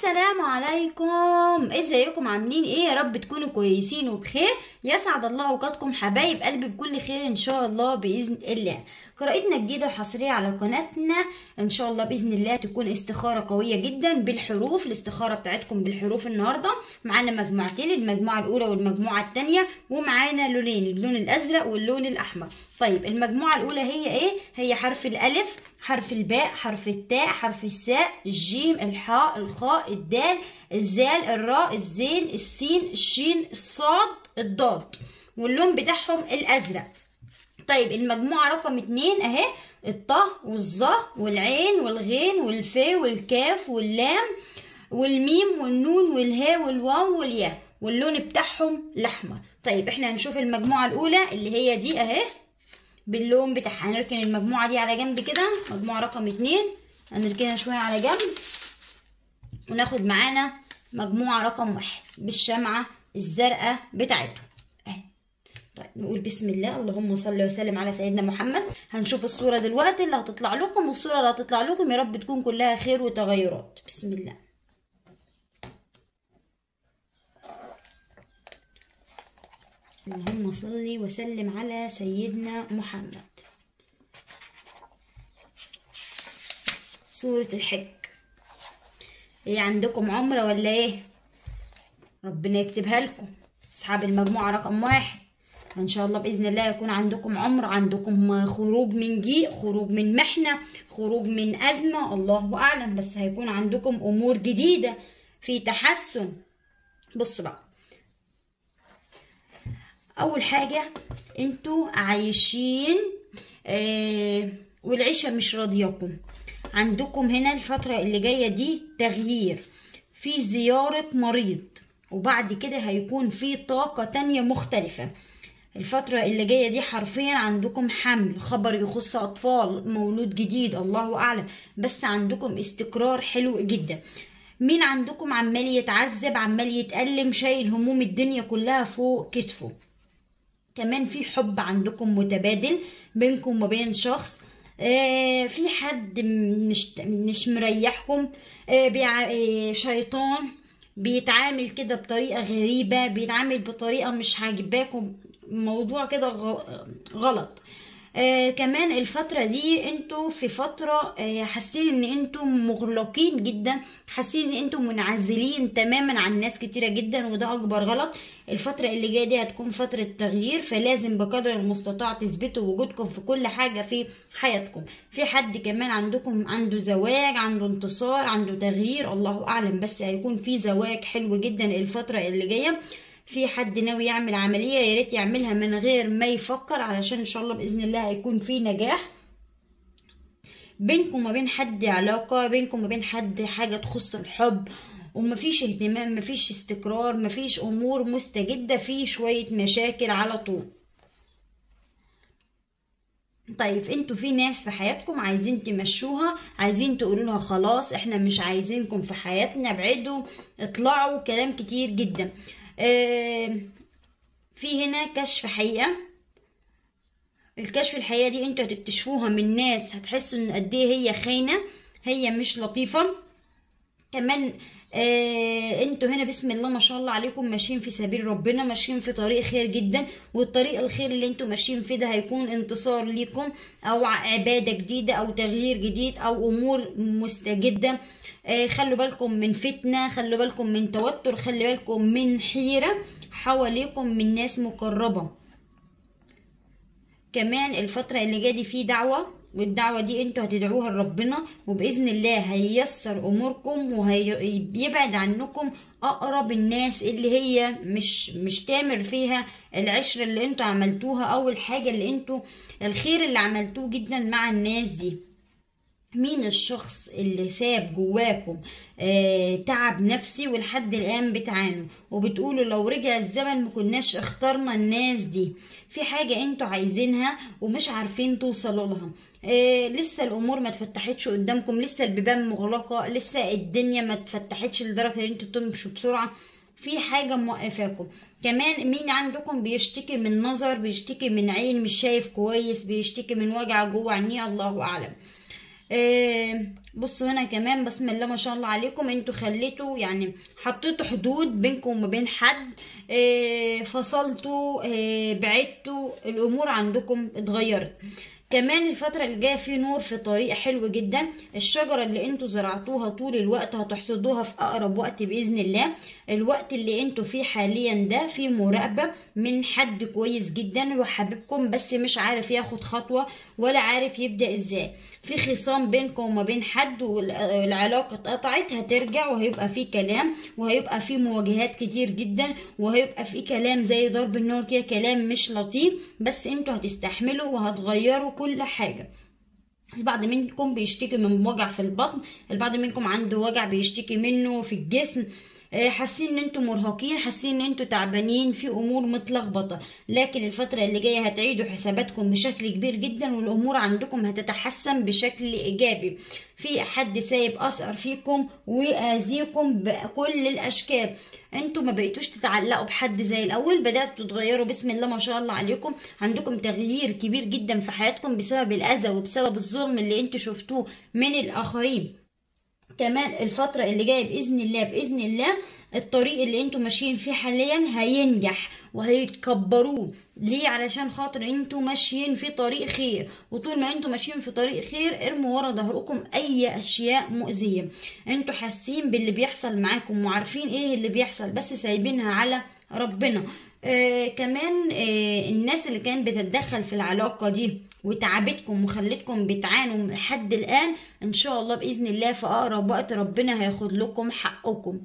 السلام عليكم ازيكم عاملين ايه يا رب تكونوا كويسين وبخير يسعد الله اوقاتكم حبايب قلبي بكل خير ان شاء الله باذن الله قراءتنا جديده وحصريه على قناتنا ان شاء الله باذن الله تكون استخاره قويه جدا بالحروف الاستخاره بتاعتكم بالحروف النهارده معانا مجموعتين المجموعه الاولى والمجموعه الثانيه ومعانا لونين اللون الازرق واللون الاحمر طيب المجموعه الاولى هي ايه هي حرف الالف حرف الباء حرف التاء حرف الساء الجيم الحاء الخاء الدال الزال الراء الزين السين الشين الصاد الضاد واللون بتاعهم الازرق طيب المجموعة رقم اتنين اهي الطه والظه والعين والغين والفي والكاف واللام والميم والنون والهاء والواو والياء واللون بتاعهم الاحمر طيب احنا هنشوف المجموعة الاولى اللي هي دي اهي باللون بتاعها هنركن المجموعة دي على جنب كده مجموعة رقم اتنين هنركنها شوية على جنب وناخد معانا مجموعة رقم واحد بالشمعة الزرقاء بتاعته اهي طيب نقول بسم الله اللهم صل وسلم على سيدنا محمد هنشوف الصورة دلوقتي اللي هتطلع لكم والصورة اللي هتطلع لكم يا رب تكون كلها خير وتغيرات بسم الله اللهم صل وسلم على سيدنا محمد سورة الحج ايه عندكم عمرة ولا ايه ربنا يكتبها لكم اصحاب المجموعة رقم واحد ان شاء الله باذن الله يكون عندكم عمر عندكم خروج من ضيق خروج من محنة خروج من ازمة الله اعلم بس هيكون عندكم امور جديدة في تحسن بصوا بقى اول حاجه انتوا عايشين آه والعيشه مش راضياكم عندكم هنا الفتره اللي جايه دي تغيير في زياره مريض وبعد كده هيكون في طاقه تانية مختلفه الفترة اللي جاية دي حرفيا عندكم حمل خبر يخص أطفال مولود جديد الله أعلم بس عندكم استقرار حلو جدا مين عندكم عمال يتعذب عمال يتألم شايل هموم الدنيا كلها فوق كتفه كمان في حب عندكم متبادل بينكم وبين شخص آه في حد مش مش مريحكم آه بيع... آه شيطان بيتعامل كده بطريقه غريبه بيتعامل بطريقه مش عاجباكم موضوع كده غلط آه كمان الفترة دي انتوا في فترة آه حاسين ان انتوا مغلقين جدا حاسين ان انتوا منعزلين تماما عن ناس كتيرة جدا وده اكبر غلط الفترة اللي جاية دي هتكون فترة تغيير فلازم بقدر المستطاع تثبتوا وجودكم في كل حاجة في حياتكم في حد كمان عندكم عنده زواج عنده انتصار عنده تغيير الله اعلم بس هيكون في زواج حلو جدا الفترة اللي جاية في حد ناوي يعمل عمليه يا ريت يعملها من غير ما يفكر علشان ان شاء الله باذن الله هيكون في نجاح بينكم وبين حد علاقه بينكم وبين حد حاجه تخص الحب ومفيش اهتمام مفيش استقرار مفيش امور مستجده في شويه مشاكل على طول طيب انتوا في ناس في حياتكم عايزين تمشوها عايزين تقولوا لها خلاص احنا مش عايزينكم في حياتنا ابعدوا اطلعوا كلام كتير جدا آه في هنا كشف حقيقة الكشف الحقيقة دي انتوا هتكتشفوها من ناس هتحسوا ان قد ايه هي خاينة هي مش لطيفة كمان آه انتوا هنا بسم الله ما شاء الله عليكم ماشيين في سبيل ربنا ماشيين في طريق خير جدا والطريق الخير اللي انتوا ماشيين فيه ده هيكون انتصار ليكم او عبادة جديدة او تغيير جديد او امور مستجدة آه خلوا بالكم من فتنة خلوا بالكم من توتر خلوا بالكم من حيرة حواليكم من ناس مقربة كمان الفترة اللي جاية دي في دعوة والدعوة دي انتوا هتدعوها لربنا وبإذن الله هييسر أموركم وهيبعد عنكم أقرب الناس اللي هي مش مش تامر فيها العشرة اللي انتوا عملتوها أو الحاجة اللي انتوا الخير اللي عملتوه جدا مع الناس دي مين الشخص اللي ساب جواكم آه تعب نفسي ولحد الان بتعانوا وبتقولوا لو رجع الزمن مكناش اخترنا الناس دي في حاجة انتوا عايزينها ومش عارفين توصلوا لها آه لسه الامور ما اتفتحتش قدامكم لسه البيبان مغلقة لسه الدنيا ما اتفتحتش لدرجة ان انتوا تمشوا بسرعة في حاجة موقفاكم كمان مين عندكم بيشتكي من نظر بيشتكي من عين مش شايف كويس بيشتكي من وجع جوه عينيه الله اعلم آه، بصوا هنا كمان بسم الله ما شاء الله عليكم انتوا خليتوا يعني حطيتوا حدود بينكم وما بين حد آه، فصلتوا آه، بعدتوا الامور عندكم اتغيرت كمان الفترة اللي جاية في نور في طريق حلو جدا الشجرة اللي انتوا زرعتوها طول الوقت هتحصدوها في اقرب وقت بإذن الله الوقت اللي انتوا فيه حاليا ده في مراقبة من حد كويس جدا وحبيبكم بس مش عارف ياخد خطوة ولا عارف يبدأ ازاي في خصام بينكم وما بين حد والعلاقة اتقطعت هترجع وهيبقى في كلام وهيبقى في مواجهات كتير جدا وهيبقى في كلام زي ضرب النار كده كلام مش لطيف بس انتوا هتستحملوا وهتغيروا كل حاجة البعض منكم بيشتكي من وجع في البطن البعض منكم عنده وجع بيشتكي منه في الجسم آه، حاسين ان انتوا مرهقين حاسين ان انتوا تعبانين في امور متلخبطه لكن الفتره اللي جايه هتعيدوا حساباتكم بشكل كبير جدا والامور عندكم هتتحسن بشكل ايجابي في حد سايب اثر فيكم واذيكم بكل الاشكال انتوا ما بقيتوش تتعلقوا بحد زي الاول بداتوا تتغيروا بسم الله ما شاء الله عليكم عندكم تغيير كبير جدا في حياتكم بسبب الاذى وبسبب الظلم اللي انتوا شفتوه من الاخرين كمان الفترة اللي جاية بإذن الله بإذن الله الطريق اللي انتوا ماشيين فيه حاليا هينجح وهيتكبروه ليه علشان خاطر انتوا ماشيين في طريق خير وطول ما انتوا ماشيين في طريق خير ارموا ورا ظهركم اي اشياء مؤذية انتوا حاسين باللي بيحصل معاكم وعارفين ايه اللي بيحصل بس سايبينها على ربنا آه كمان آه الناس اللي كانت بتتدخل في العلاقة دي وتعبتكم وخلتكم بتعانوا لحد الآن إن شاء الله بإذن الله في أقرب وقت ربنا هياخد لكم حقكم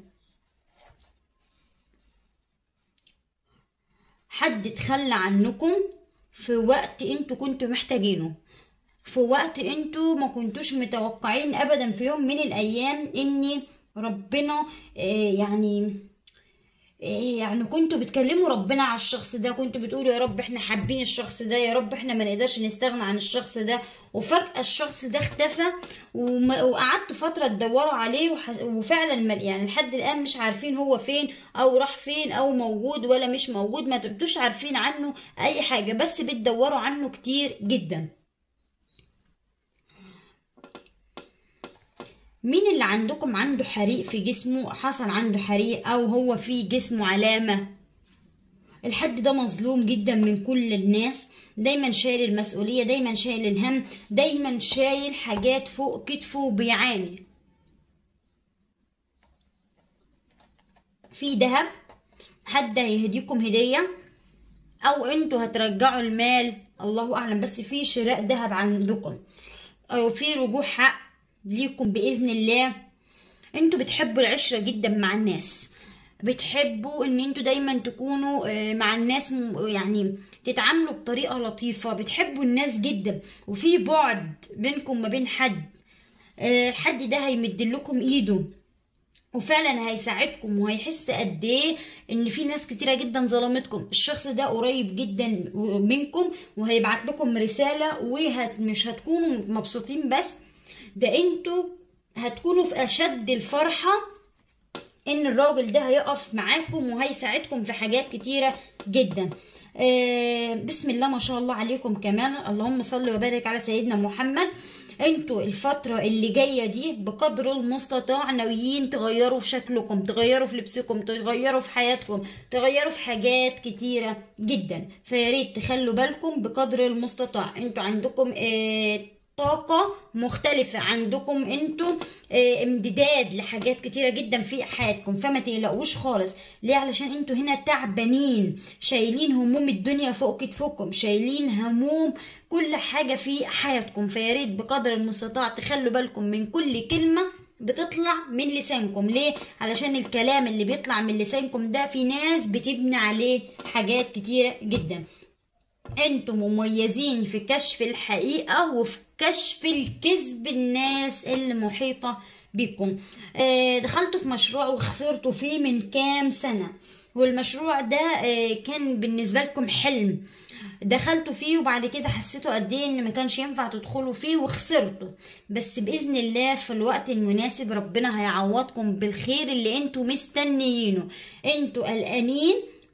حد تخلى عنكم في وقت انتوا كنتوا محتاجينه في وقت انتوا ما كنتوش متوقعين ابدا في يوم من الايام ان ربنا آه يعني يعني كنتوا بتكلموا ربنا على الشخص ده كنتوا بتقولوا يا رب احنا حابين الشخص ده يا رب احنا ما نقدرش نستغنى عن الشخص ده وفجأة الشخص ده اختفى وقعدتوا فترة تدوروا عليه وحس... وفعلا يعني لحد الآن مش عارفين هو فين أو راح فين أو موجود ولا مش موجود ما تبقوش عارفين عنه أي حاجة بس بتدوروا عنه كتير جدا مين اللي عندكم عنده حريق في جسمه حصل عنده حريق او هو في جسمه علامة الحد ده مظلوم جدا من كل الناس دايما شايل المسؤولية دايما شايل الهم دايما شايل حاجات فوق كتفه وبيعاني في دهب حد هيهديكم هدية او انتوا هترجعوا المال الله اعلم بس في شراء دهب عندكم او في رجوع حق ليكم باذن الله انتوا بتحبوا العشره جدا مع الناس بتحبوا ان انتوا دايما تكونوا مع الناس يعني تتعاملوا بطريقه لطيفه بتحبوا الناس جدا وفي بعد بينكم ما بين حد الحد ده هيمد لكم ايده وفعلا هيساعدكم وهيحس قد ايه ان في ناس كتيره جدا ظلمتكم الشخص ده قريب جدا منكم وهيبعت لكم رساله ومش هتكونوا مبسوطين بس ده انتوا هتكونوا في اشد الفرحة ان الراجل ده هيقف معاكم وهيساعدكم في حاجات كتيرة جدا آه بسم الله ما شاء الله عليكم كمان اللهم صل وبارك على سيدنا محمد انتوا الفترة اللي جاية دي بقدر المستطاع ناويين تغيروا في شكلكم تغيروا في لبسكم تغيروا في حياتكم تغيروا في حاجات كتيرة جدا فياريت تخلوا بالكم بقدر المستطاع انتوا عندكم اه طاقة مختلفة عندكم انتوا اه امتداد لحاجات كتيرة جدا في حياتكم فما تقلقوش خالص ليه علشان انتوا هنا تعبانين شايلين هموم الدنيا فوق كتفكم شايلين هموم كل حاجة في حياتكم فياريت بقدر المستطاع تخلوا بالكم من كل كلمة بتطلع من لسانكم ليه علشان الكلام اللي بيطلع من لسانكم ده في ناس بتبني عليه حاجات كتيرة جدا انتوا مميزين في كشف الحقيقة وفي كشف الكذب الناس اللي محيطة بكم اه دخلتوا في مشروع وخسرتوا فيه من كام سنة والمشروع ده اه كان بالنسبة لكم حلم دخلتوا فيه وبعد كده حسيتوا قد ايه ان ما كانش ينفع تدخلوا فيه وخسرتوا بس باذن الله في الوقت المناسب ربنا هيعوضكم بالخير اللي انتوا مستنيينه انتوا قلقانين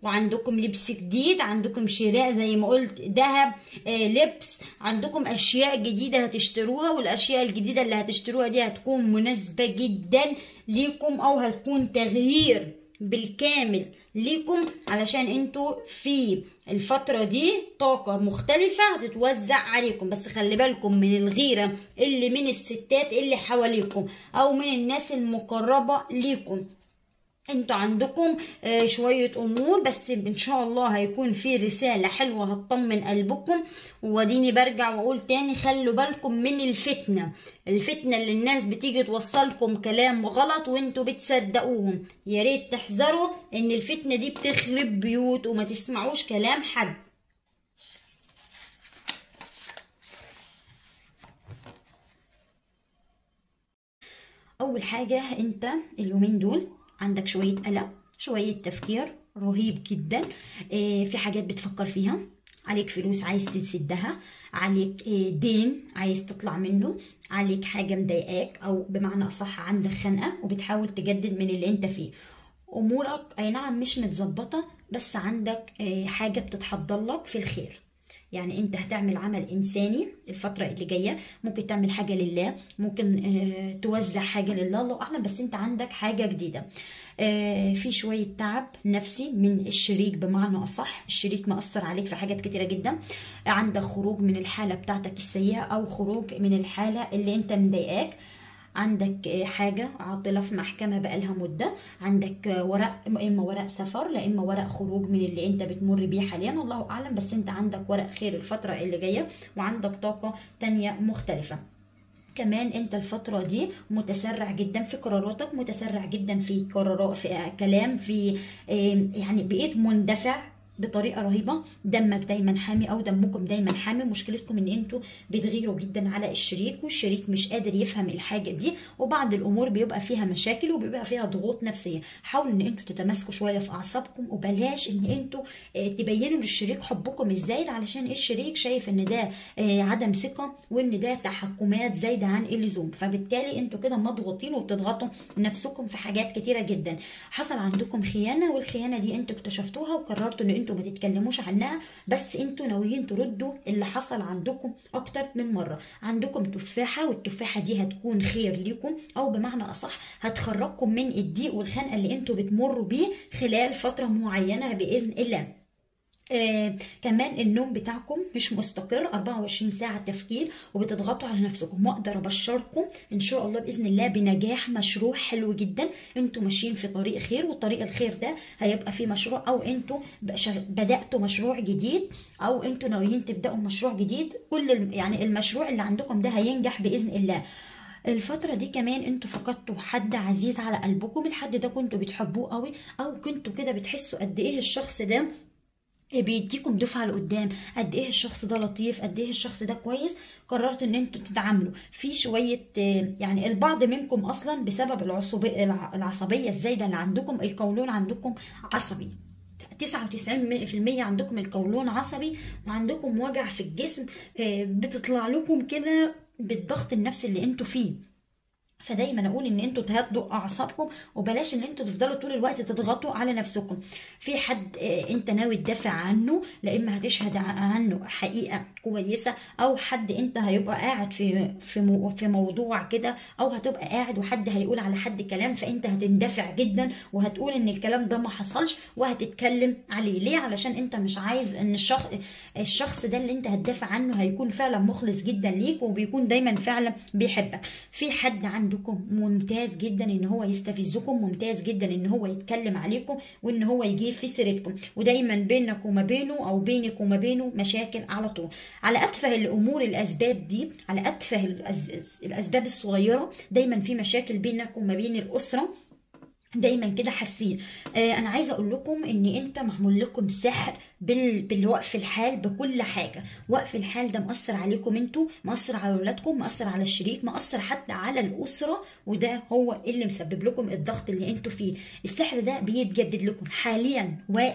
وعندكم لبس جديد عندكم شراء زي ما قلت ذهب آه لبس عندكم اشياء جديده هتشتروها والاشياء الجديده اللي هتشتروها دي هتكون مناسبه جدا ليكم او هتكون تغيير بالكامل ليكم علشان انتوا في الفترة دي طاقة مختلفة هتتوزع عليكم بس خلي بالكم من الغيرة اللي من الستات اللي حواليكم او من الناس المقربة ليكم انتوا عندكم آه شوية امور بس ان شاء الله هيكون في رسالة حلوة هتطمن قلبكم وديني برجع واقول تاني خلوا بالكم من الفتنة الفتنة اللي الناس بتيجي توصلكم كلام غلط وانتوا بتصدقوهم يا ريت تحذروا ان الفتنة دي بتخرب بيوت وما تسمعوش كلام حد اول حاجة انت اليومين دول عندك شوية قلق شوية تفكير رهيب جدا إيه في حاجات بتفكر فيها عليك فلوس عايز تسدها عليك إيه دين عايز تطلع منه عليك حاجة مضايقاك أو بمعنى أصح عندك خنقة وبتحاول تجدد من اللي أنت فيه أمورك أي نعم مش متظبطة بس عندك إيه حاجة بتتحضر لك في الخير يعني انت هتعمل عمل انساني الفتره اللي جايه ممكن تعمل حاجه لله ممكن اه توزع حاجه لله الله اعلم بس انت عندك حاجه جديده اه في شويه تعب نفسي من الشريك بمعنى اصح الشريك مأثر عليك في حاجات كتيره جدا عندك خروج من الحاله بتاعتك السيئه او خروج من الحاله اللي انت مضايقاك عندك حاجة عاطلة في محكمة بقالها مدة عندك ورق إما ورق سفر لا إما ورق خروج من اللي أنت بتمر بيه حاليا الله أعلم بس أنت عندك ورق خير الفترة اللي جاية وعندك طاقة تانية مختلفة كمان انت الفتره دي متسرع جدا في قراراتك متسرع جدا في قرارات في كلام في يعني بقيت مندفع بطريقه رهيبه دمك دايما حامي او دمكم دايما حامي مشكلتكم ان انتوا بتغيروا جدا على الشريك والشريك مش قادر يفهم الحاجه دي وبعض الامور بيبقى فيها مشاكل وبيبقى فيها ضغوط نفسيه حاولوا ان انتوا تتماسكوا شويه في اعصابكم وبلاش ان انتوا تبينوا للشريك حبكم الزايد علشان الشريك شايف ان ده عدم ثقه وان ده تحكمات زايده عن اللزوم فبالتالي انتوا كده مضغوطين وبتضغطوا نفسكم في حاجات كتيره جدا حصل عندكم خيانه والخيانه دي انتوا اكتشفتوها وقررتوا ان انتوا ما تتكلموش عنها بس انتوا ناويين تردوا اللي حصل عندكم اكتر من مره عندكم تفاحه والتفاحه دي هتكون خير ليكم او بمعنى اصح هتخرجكم من الضيق والخنقه اللي انتوا بتمروا بيه خلال فتره معينه باذن الله آه كمان النوم بتاعكم مش مستقر 24 ساعة تفكير وبتضغطوا على نفسكم واقدر ابشركم ان شاء الله باذن الله بنجاح مشروع حلو جدا انتوا ماشيين في طريق خير والطريق الخير ده هيبقى فيه مشروع او انتوا بداتوا مشروع جديد او انتوا ناويين تبداوا مشروع جديد كل يعني المشروع اللي عندكم ده هينجح باذن الله الفترة دي كمان انتوا فقدتوا حد عزيز على قلبكم الحد ده كنتوا بتحبوه قوي او كنتوا كده بتحسوا قد ايه الشخص ده بيديكم دفعه لقدام قد ايه الشخص ده لطيف قد ايه الشخص ده كويس قررتوا ان انتوا تتعاملوا في شويه يعني البعض منكم اصلا بسبب العصبيه العصبيه الزايده اللي عندكم القولون عندكم عصبي 99% عندكم القولون عصبي وعندكم وجع في الجسم بتطلع لكم كده بالضغط النفسي اللي انتوا فيه فدايما اقول ان انتوا تهدوا اعصابكم وبلاش ان انتوا تفضلوا طول الوقت تضغطوا على نفسكم في حد انت ناوي تدافع عنه لا اما هتشهد عنه حقيقه كويسه او حد انت هيبقى قاعد في في في موضوع كده او هتبقى قاعد وحد هيقول على حد كلام فانت هتندفع جدا وهتقول ان الكلام ده ما حصلش وهتتكلم عليه ليه علشان انت مش عايز ان الشخص الشخص ده اللي انت هتدافع عنه هيكون فعلا مخلص جدا ليك وبيكون دايما فعلا بيحبك في حد عنده عندكم ممتاز جدا ان هو يستفزكم ممتاز جدا ان هو يتكلم عليكم وان هو يجيب في سيرتكم ودايما بينك وما بينه او بينك وما بينه مشاكل على طول على اتفه الامور الاسباب دي على اتفه الاسباب الصغيره دايما في مشاكل بينك وما بين الاسره دايما كده حاسين آه انا عايزه اقول لكم ان انت معمول لكم سحر بال... بالوقف الحال بكل حاجه وقف الحال ده مأثر عليكم انتوا مأثر على اولادكم مأثر على الشريك مأثر حتى على الاسره وده هو اللي مسبب لكم الضغط اللي انتوا فيه السحر ده بيتجدد لكم حاليا واقف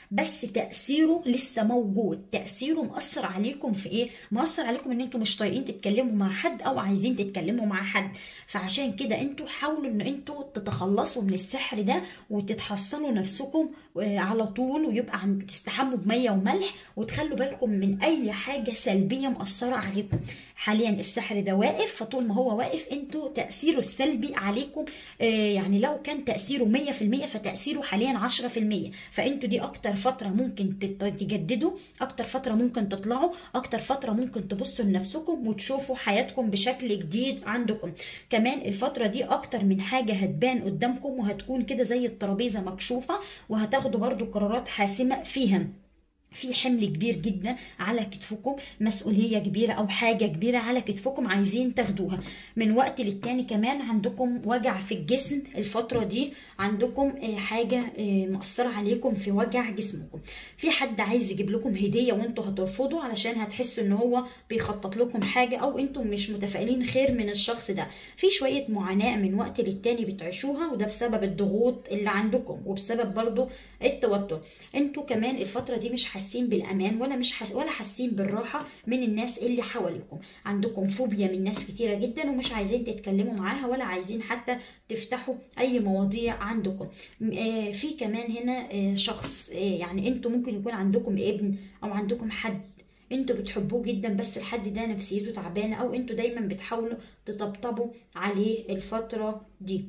بس تاثيره لسه موجود تاثيره مأثر عليكم في ايه مأثر عليكم ان انتوا مش طايقين تتكلموا مع حد او عايزين تتكلموا مع حد فعشان كده انتوا حاولوا ان انتوا تتخلصوا من السحر ده وتتحصنوا نفسكم آه، على طول ويبقى عند تستحموا بميه وملح وتخلوا بالكم من اي حاجه سلبيه مأثره عليكم حاليا السحر ده واقف فطول ما هو واقف انتوا تاثيره السلبي عليكم آه، يعني لو كان تاثيره 100% فتاثيره حاليا 10% فانتوا دي اكتر فتره ممكن تت- تجددوا اكتر فتره ممكن تطلعوا اكتر فتره ممكن تبصوا لنفسكم وتشوفوا حياتكم بشكل جديد عندكم كمان الفتره دي اكتر من حاجه هتبان قدامكم وهتكون كده زي الترابيزه مكشوفه وهتاخدوا برضو قرارات حاسمه فيها في حمل كبير جدا على كتفكم مسؤولية كبيرة أو حاجة كبيرة على كتفكم عايزين تاخدوها من وقت للتاني كمان عندكم وجع في الجسم الفترة دي عندكم آه، حاجة آه، مأثرة عليكم في وجع جسمكم في حد عايز يجيب لكم هدية وانتوا هترفضوا علشان هتحسوا ان هو بيخطط لكم حاجة او انتم مش متفائلين خير من الشخص ده في شوية معاناة من وقت للتاني بتعيشوها وده بسبب الضغوط اللي عندكم وبسبب برضو التوتر انتوا كمان الفترة دي مش حاسين بالامان ولا مش حاس ولا حاسين بالراحة من الناس اللي حواليكم عندكم فوبيا من ناس كتيرة جدا ومش عايزين تتكلموا معاها ولا عايزين حتى تفتحوا اي مواضيع عندكم م- آه، في كمان هنا آه، شخص آه، يعني انتوا ممكن يكون عندكم ابن او عندكم حد انتوا بتحبوه جدا بس الحد ده نفسيته تعبانه او انتوا دايما بتحاولوا تطبطبوا عليه الفتره دي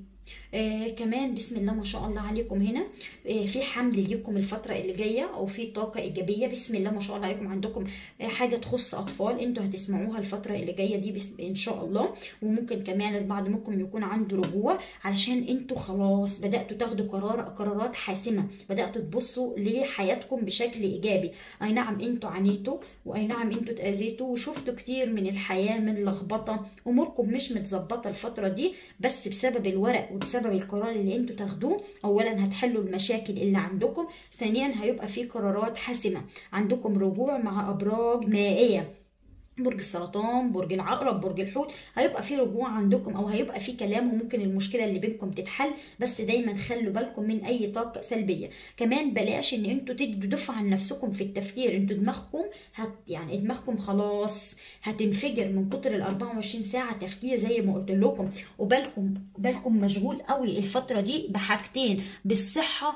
آه كمان بسم الله ما شاء الله عليكم هنا آه في حمل ليكم الفترة اللي جاية أو في طاقة إيجابية بسم الله ما شاء الله عليكم عندكم آه حاجة تخص أطفال أنتوا هتسمعوها الفترة اللي جاية دي بس إن شاء الله وممكن كمان البعض منكم يكون عنده رجوع علشان أنتوا خلاص بدأتوا تاخدوا قرار قرارات حاسمة بدأتوا تبصوا لحياتكم بشكل إيجابي أي نعم أنتوا عانيتوا وأي نعم أنتوا اتأذيتوا وشفتوا كتير من الحياة من لخبطة أموركم مش متظبطة الفترة دي بس بسبب الورق وبسبب القرار اللي انتوا تاخدوه اولا هتحلوا المشاكل اللي عندكم ثانيا هيبقى في قرارات حاسمه عندكم رجوع مع ابراج مائيه برج السرطان برج العقرب برج الحوت هيبقى في رجوع عندكم او هيبقى في كلام وممكن المشكله اللي بينكم تتحل بس دايما خلوا بالكم من اي طاقه سلبيه كمان بلاش ان انتوا تدوا دفعه عن نفسكم في التفكير انتوا دماغكم هت يعني دماغكم خلاص هتنفجر من كتر ال 24 ساعه تفكير زي ما قلت لكم وبالكم بالكم مشغول قوي الفتره دي بحاجتين بالصحه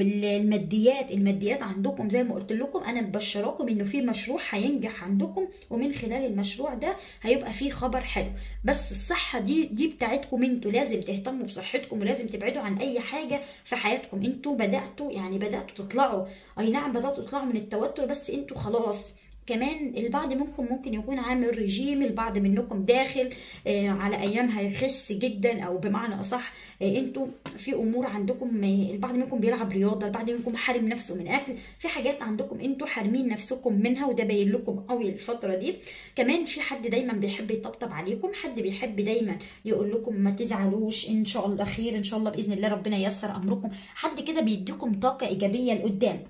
وبالماديات الماديات عندكم زي ما قلت لكم انا مبشراكم انه في مشروع هينجح عندكم ومن خلال المشروع ده هيبقى فيه خبر حلو بس الصحه دي دي بتاعتكم انتوا لازم تهتموا بصحتكم ولازم تبعدوا عن اي حاجه في حياتكم انتوا بداتوا يعني بداتوا تطلعوا اي نعم بداتوا تطلعوا من التوتر بس انتوا خلاص كمان البعض منكم ممكن يكون عامل رجيم البعض منكم داخل آه، على ايام هيخس جدا او بمعنى اصح آه، انتوا في امور عندكم آه، البعض منكم بيلعب رياضه البعض منكم حارم نفسه من اكل في حاجات عندكم انتوا حارمين نفسكم منها وده باين لكم قوي الفتره دي كمان في حد دايما بيحب يطبطب عليكم حد بيحب دايما يقول لكم ما تزعلوش ان شاء الله خير ان شاء الله باذن الله ربنا ييسر امركم حد كده بيديكم طاقه ايجابيه لقدام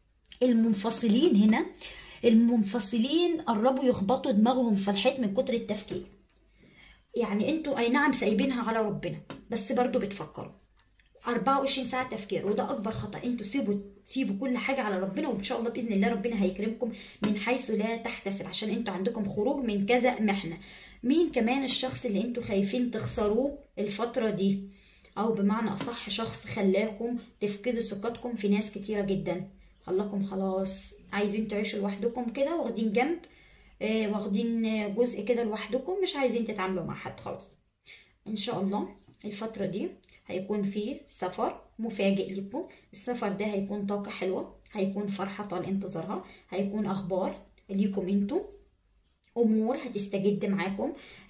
المنفصلين هنا المنفصلين قربوا يخبطوا دماغهم في الحيط من كتر التفكير يعني انتوا اي نعم سايبينها على ربنا بس برضو بتفكروا 24 ساعة تفكير وده أكبر خطأ انتوا سيبوا سيبوا كل حاجة على ربنا وإن شاء الله بإذن الله ربنا هيكرمكم من حيث لا تحتسب عشان انتوا عندكم خروج من كذا محنة مين كمان الشخص اللي انتوا خايفين تخسروه الفترة دي أو بمعنى أصح شخص خلاكم تفقدوا ثقتكم في ناس كتيرة جدا خلاكم خلاص عايزين تعيشوا لوحدكم كده واخدين جنب آه، واخدين آه، جزء كده لوحدكم مش عايزين تتعاملوا مع حد خلاص ان شاء الله الفترة دي هيكون في سفر مفاجئ لكم السفر ده هيكون طاقة حلوة هيكون فرحة طال انتظارها هيكون اخبار ليكم انتوا امور هتستجد معاكم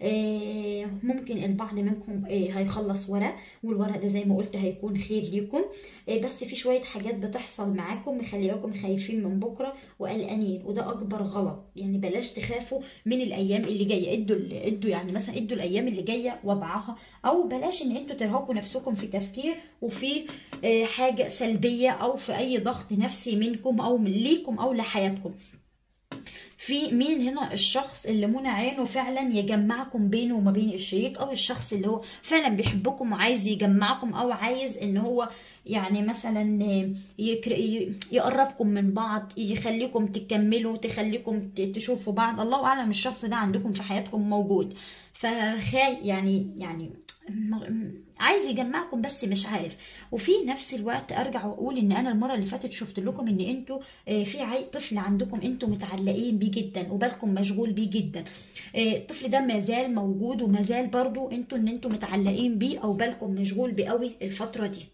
آه، ممكن البعض منكم آه، هيخلص ورق والورق ده زي ما قلت هيكون خير ليكم آه، بس في شويه حاجات بتحصل معاكم مخلياكم خايفين من بكره وقلقانين وده اكبر غلط يعني بلاش تخافوا من الايام اللي جايه ادوا ادوا يعني مثلا ادوا الايام اللي جايه وضعها او بلاش ان انتوا ترهقوا نفسكم في تفكير وفي آه، حاجه سلبيه او في اي ضغط نفسي منكم او من ليكم او لحياتكم في مين هنا الشخص اللي منى عينه فعلا يجمعكم بينه وما بين الشريك او الشخص اللي هو فعلا بيحبكم وعايز يجمعكم او عايز ان هو يعني مثلا يكر... ي- يقربكم من بعض يخليكم تكملوا تخليكم ت- تشوفوا بعض الله اعلم الشخص ده عندكم في حياتكم موجود فخاي يعني يعني م- عايز يجمعكم بس مش عارف وفي نفس الوقت ارجع واقول ان انا المره اللي فاتت شفت لكم ان انتوا آه، في عي طفل عندكم انتوا متعلقين بيه جدا وبالكم مشغول بيه جدا آه، الطفل ده ما زال موجود وما زال برضو انتوا ان انتوا متعلقين بيه او بالكم مشغول بيه قوي الفتره دي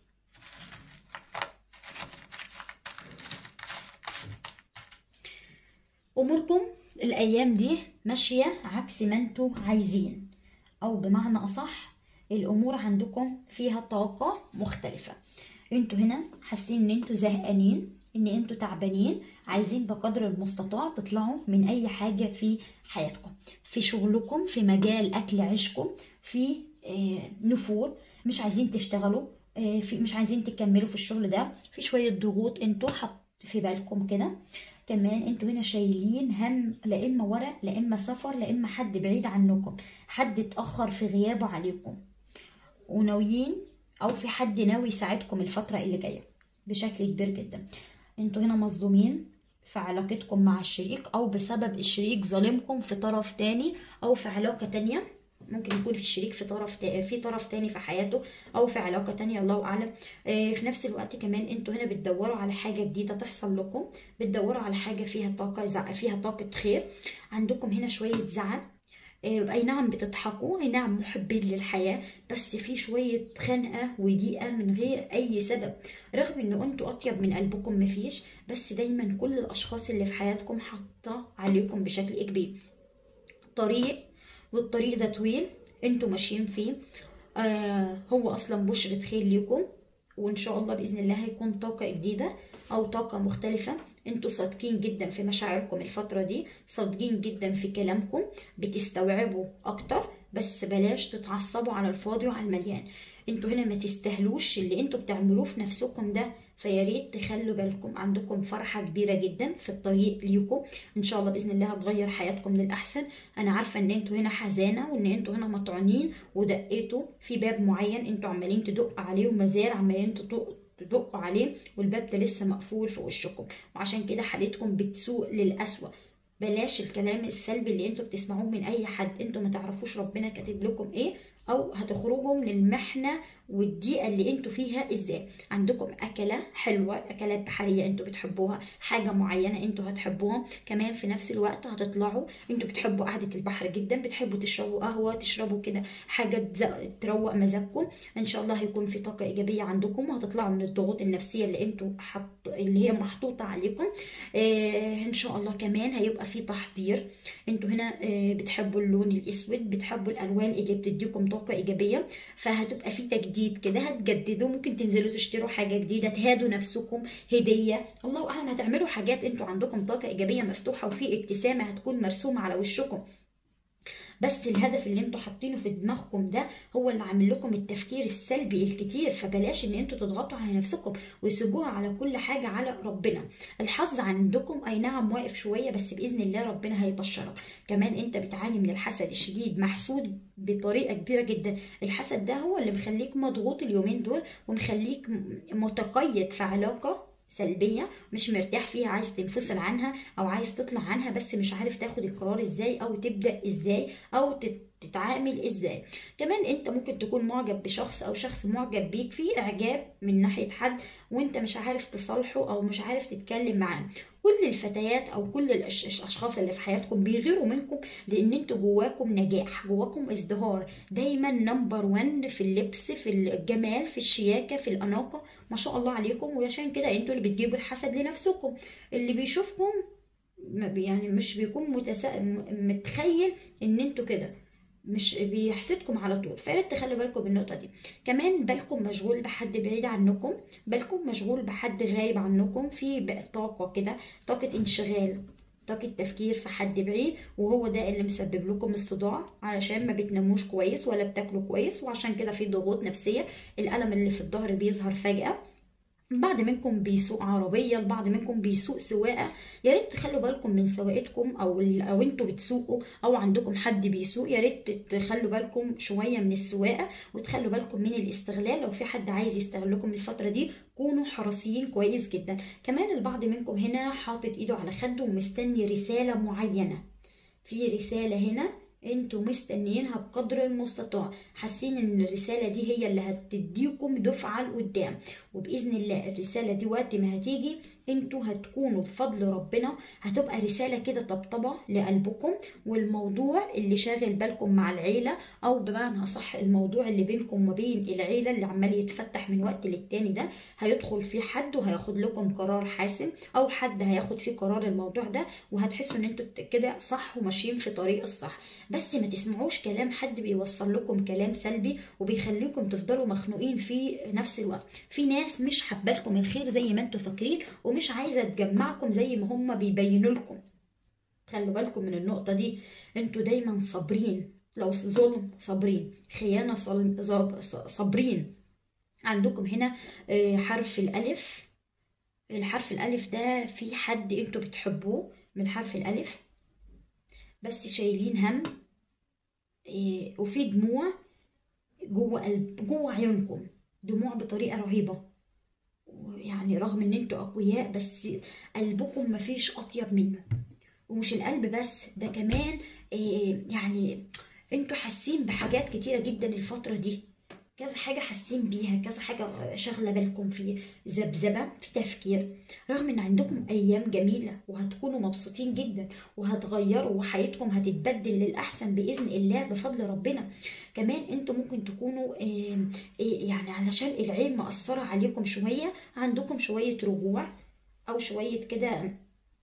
اموركم الايام دي ماشيه عكس ما انتوا عايزين او بمعنى اصح الامور عندكم فيها طاقه مختلفه انتوا هنا حاسين ان انتوا زهقانين ان انتوا تعبانين عايزين بقدر المستطاع تطلعوا من اي حاجه في حياتكم في شغلكم في مجال اكل عيشكم في آه، نفور مش عايزين تشتغلوا آه، في مش عايزين تكملوا في الشغل ده في شويه ضغوط انتوا حط في بالكم كده كمان انتوا هنا شايلين هم لا اما ورق لا اما سفر لا اما حد بعيد عنكم حد اتاخر في غيابه عليكم وناويين او في حد ناوي يساعدكم الفتره اللي جايه بشكل كبير جدا انتوا هنا مظلومين في علاقتكم مع الشريك او بسبب الشريك ظالمكم في طرف تاني او في علاقه تانية ممكن يكون في الشريك في طرف تا- في طرف تاني في حياته او في علاقه تانية الله اعلم آه، في نفس الوقت كمان انتوا هنا بتدوروا على حاجه جديده تحصل لكم بتدوروا على حاجه فيها طاقه زع- فيها طاقه خير عندكم هنا شويه زعل آه، اي نعم بتضحكوا اي نعم محبين للحياه بس في شويه خنقه وضيقه من غير اي سبب رغم ان انتوا اطيب من قلبكم مفيش بس دايما كل الاشخاص اللي في حياتكم حاطه عليكم بشكل كبير طريق والطريق ده طويل انتوا ماشيين فيه آه هو اصلا بشرة خير ليكم وان شاء الله باذن الله هيكون طاقه جديده او طاقه مختلفه انتوا صادقين جدا في مشاعركم الفتره دي صادقين جدا في كلامكم بتستوعبوا اكتر بس بلاش تتعصبوا على الفاضي وعلى المليان انتوا هنا ما تستاهلوش اللي انتوا بتعملوه في نفسكم ده فيا ريت تخلوا بالكم عندكم فرحه كبيره جدا في الطريق ليكم ان شاء الله باذن الله هتغير حياتكم للاحسن انا عارفه ان انتوا هنا حزانه وان انتوا هنا مطعونين ودقيتوا في باب معين انتوا عمالين تدقوا عليه ومازال عمالين تدقوا تدقوا عليه والباب ده لسه مقفول في وشكم وعشان كده حالتكم بتسوء للأسوأ بلاش الكلام السلبي اللي انتوا بتسمعوه من اي حد انتوا ما تعرفوش ربنا كاتب لكم ايه او هتخرجوا من المحنه والضيقه اللي انتوا فيها ازاي عندكم اكله حلوه اكلات بحريه انتوا بتحبوها حاجه معينه انتوا هتحبوها كمان في نفس الوقت هتطلعوا انتوا بتحبوا قعده البحر جدا بتحبوا تشربوا قهوه تشربوا كده حاجه تز- تروق مزاجكم ان شاء الله هيكون في طاقه ايجابيه عندكم وهتطلعوا من الضغوط النفسيه اللي انتوا حط اللي هي محطوطه عليكم آه ان شاء الله كمان هيبقى في تحضير انتوا هنا آه بتحبوا اللون الاسود بتحبوا الالوان اللي بتديكم طاقه ايجابيه فهتبقى في تجديد كده هتجددوا ممكن تنزلوا تشتروا حاجه جديده تهادوا نفسكم هديه الله اعلم هتعملوا حاجات انتوا عندكم طاقه ايجابيه مفتوحه وفي ابتسامه هتكون مرسومه على وشكم بس الهدف اللي انتوا حاطينه في دماغكم ده هو اللي عامل لكم التفكير السلبي الكتير فبلاش ان انتوا تضغطوا على نفسكم ويسيبوها على كل حاجه على ربنا الحظ عندكم اي نعم واقف شويه بس باذن الله ربنا هيبشرك كمان انت بتعاني من الحسد الشديد محسود بطريقه كبيره جدا الحسد ده هو اللي مخليك مضغوط اليومين دول ومخليك م- متقيد في علاقه سلبية مش مرتاح فيها عايز تنفصل عنها او عايز تطلع عنها بس مش عارف تاخد القرار ازاي او تبدأ ازاي او تت- تتعامل ازاي كمان انت ممكن تكون معجب بشخص او شخص معجب بيك في اعجاب من ناحية حد وانت مش عارف تصالحه او مش عارف تتكلم معاه كل الفتيات او كل الأش- الاشخاص اللي في حياتكم بيغيروا منكم لان انتوا جواكم نجاح جواكم ازدهار دايما نمبر 1 في اللبس في الجمال في الشياكه في الاناقه ما شاء الله عليكم وعشان كده انتوا اللي بتجيبوا الحسد لنفسكم اللي بيشوفكم ما بي- يعني مش بيكون متسا... م- متخيل ان انتوا كده مش بيحسدكم على طول فياريت تخلوا بالكم بالنقطه دي كمان بالكم مشغول بحد بعيد عنكم بالكم مشغول بحد غايب عنكم في بقى طاقه كده طاقه انشغال طاقة تفكير في حد بعيد وهو ده اللي مسبب لكم الصداع علشان ما بتناموش كويس ولا بتاكلوا كويس وعشان كده في ضغوط نفسية الألم اللي في الظهر بيظهر فجأة البعض منكم بيسوق عربيه البعض منكم بيسوق سواقه يا ريت تخلوا بالكم من سواقتكم او او انتوا بتسوقوا او عندكم حد بيسوق يا ريت تخلوا بالكم شويه من السواقه وتخلوا بالكم من الاستغلال لو في حد عايز يستغلكم الفتره دي كونوا حريصين كويس جدا كمان البعض منكم هنا حاطط ايده على خده ومستني رساله معينه في رساله هنا انتوا مستنيينها بقدر المستطاع حاسين ان الرساله دي هي اللي هتديكم دفعه لقدام وباذن الله الرساله دي وقت ما هتيجي انتوا هتكونوا بفضل ربنا هتبقى رساله كده طبطبه لقلبكم والموضوع اللي شاغل بالكم مع العيله او بمعنى صح الموضوع اللي بينكم وبين العيله اللي عمال يتفتح من وقت للتاني ده هيدخل فيه حد وهياخد لكم قرار حاسم او حد هياخد فيه قرار الموضوع ده وهتحسوا ان انتوا كده صح وماشيين في طريق الصح بس ما تسمعوش كلام حد بيوصل لكم كلام سلبي وبيخليكم تفضلوا مخنوقين في نفس الوقت في ناس مش حبالكم الخير زي ما انتوا فاكرين ومش عايزه تجمعكم زي ما هم بيبينوا لكم خلوا بالكم من النقطه دي انتوا دايما صابرين لو ظلم صابرين خيانه صابرين عندكم هنا حرف الالف الحرف الالف ده في حد انتوا بتحبوه من حرف الالف بس شايلين هم إيه وفي دموع جوه قلب جوه عيونكم دموع بطريقه رهيبه يعني رغم ان انتوا اقوياء بس قلبكم مفيش اطيب منه ومش القلب بس ده كمان إيه يعني انتوا حاسين بحاجات كتيره جدا الفتره دي كذا حاجة حاسين بيها كذا حاجة شغلة بالكم في ذبذبة في تفكير رغم ان عندكم ايام جميلة وهتكونوا مبسوطين جدا وهتغيروا وحياتكم هتتبدل للأحسن بإذن الله بفضل ربنا كمان انتوا ممكن تكونوا يعني علشان العين مأثرة عليكم شوية عندكم شوية رجوع او شوية كده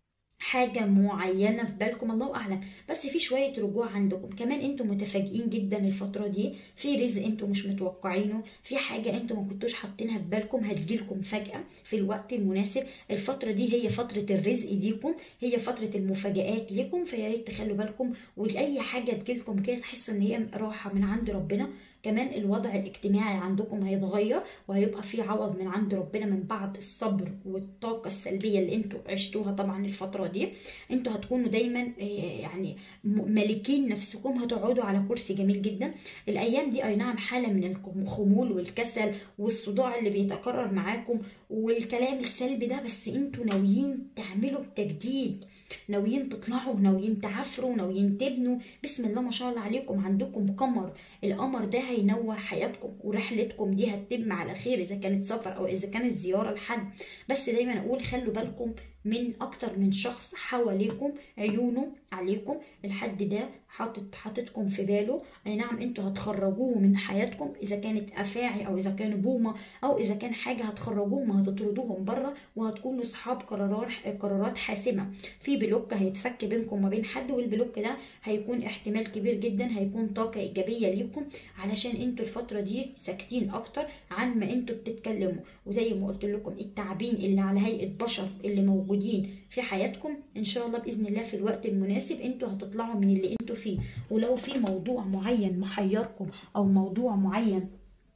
حاجة معينة في بالكم الله أعلم بس في شوية رجوع عندكم كمان انتوا متفاجئين جدا الفترة دي في رزق انتوا مش متوقعينه في حاجة انتوا ما كنتوش حاطينها في بالكم هتجيلكم فجأة في الوقت المناسب الفترة دي هي فترة الرزق ليكم هي فترة المفاجآت ليكم فيا ريت تخلوا بالكم ولأي حاجة تجيلكم كده تحسوا ان هي راحة من عند ربنا كمان الوضع الاجتماعي عندكم هيتغير وهيبقى في عوض من عند ربنا من بعد الصبر والطاقة السلبية اللي انتوا عشتوها طبعا الفترة دي انتوا هتكونوا دايما يعني مالكين نفسكم هتقعدوا على كرسي جميل جدا الايام دي اي نعم حالة من الخمول والكسل والصداع اللي بيتكرر معاكم والكلام السلبي ده بس انتوا ناويين تعملوا تجديد ناويين تطلعوا ناويين تعفروا ناويين تبنوا بسم الله ما شاء الله عليكم عندكم قمر القمر ده هينور حياتكم ورحلتكم دي هتتم على خير اذا كانت سفر او اذا كانت زياره لحد بس دايما اقول خلوا بالكم من اكتر من شخص حواليكم عيونه عليكم الحد ده حاطط حاططكم في باله اي نعم انتوا هتخرجوه من حياتكم اذا كانت افاعي او اذا كانوا بومه او اذا كان حاجه هتخرجوهم هتطردوهم بره وهتكونوا اصحاب قرارات قرارات حاسمه في بلوك هيتفك بينكم وما بين حد والبلوك ده هيكون احتمال كبير جدا هيكون طاقه ايجابيه ليكم علشان انتوا الفتره دي ساكتين اكتر عن ما انتوا بتتكلموا وزي ما قلت لكم التعبين اللي على هيئه بشر اللي موجودين في حياتكم ان شاء الله باذن الله في الوقت المناسب انتوا هتطلعوا من اللي انتوا فيه ولو في موضوع معين محيركم او موضوع معين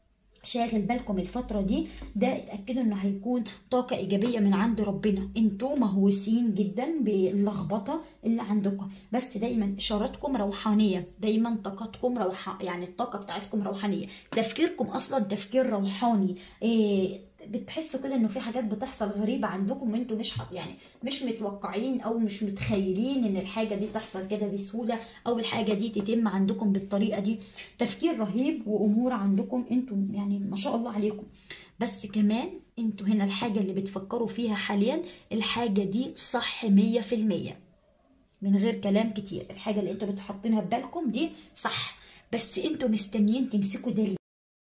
شاغل بالكم الفترة دي ده اتأكدوا انه هيكون طاقة ايجابية من عند ربنا انتوا مهووسين جدا باللخبطة اللي عندكم بس دايما اشاراتكم روحانية دايما طاقتكم روح يعني الطاقة بتاعتكم روحانية تفكيركم اصلا تفكير روحاني إيه بتحسوا كده انه في حاجات بتحصل غريبه عندكم وانتوا مش يعني مش متوقعين او مش متخيلين ان الحاجه دي تحصل كده بسهوله او الحاجه دي تتم عندكم بالطريقه دي تفكير رهيب وامور عندكم انتوا يعني ما شاء الله عليكم بس كمان انتوا هنا الحاجه اللي بتفكروا فيها حاليا الحاجه دي صح مية في المية من غير كلام كتير الحاجه اللي انتوا بتحطينها في بالكم دي صح بس انتوا مستنيين تمسكوا دليل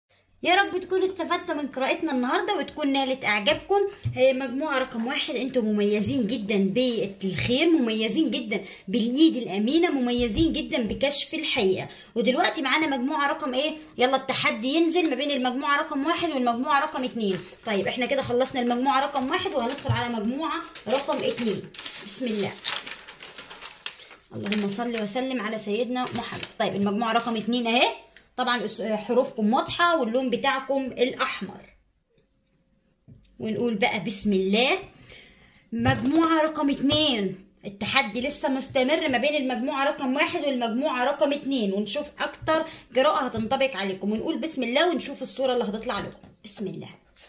يا رب تكونوا استفدتوا من قراءتنا النهارده وتكون نالت اعجابكم مجموعه رقم واحد انتم مميزين جدا بالخير مميزين جدا بالايد الامينه مميزين جدا بكشف الحقيقه ودلوقتي معانا مجموعه رقم ايه يلا التحدي ينزل ما بين المجموعه رقم واحد والمجموعه رقم اتنين طيب احنا كده خلصنا المجموعه رقم واحد وهندخل على مجموعه رقم اتنين بسم الله اللهم صل وسلم على سيدنا محمد طيب المجموعه رقم اتنين اهي طبعا حروفكم واضحه واللون بتاعكم الاحمر ونقول بقى بسم الله مجموعة رقم اتنين التحدي لسه مستمر ما بين المجموعة رقم واحد والمجموعة رقم اتنين ونشوف أكتر قراءة هتنطبق عليكم ونقول بسم الله ونشوف الصورة اللي هتطلع لكم بسم الله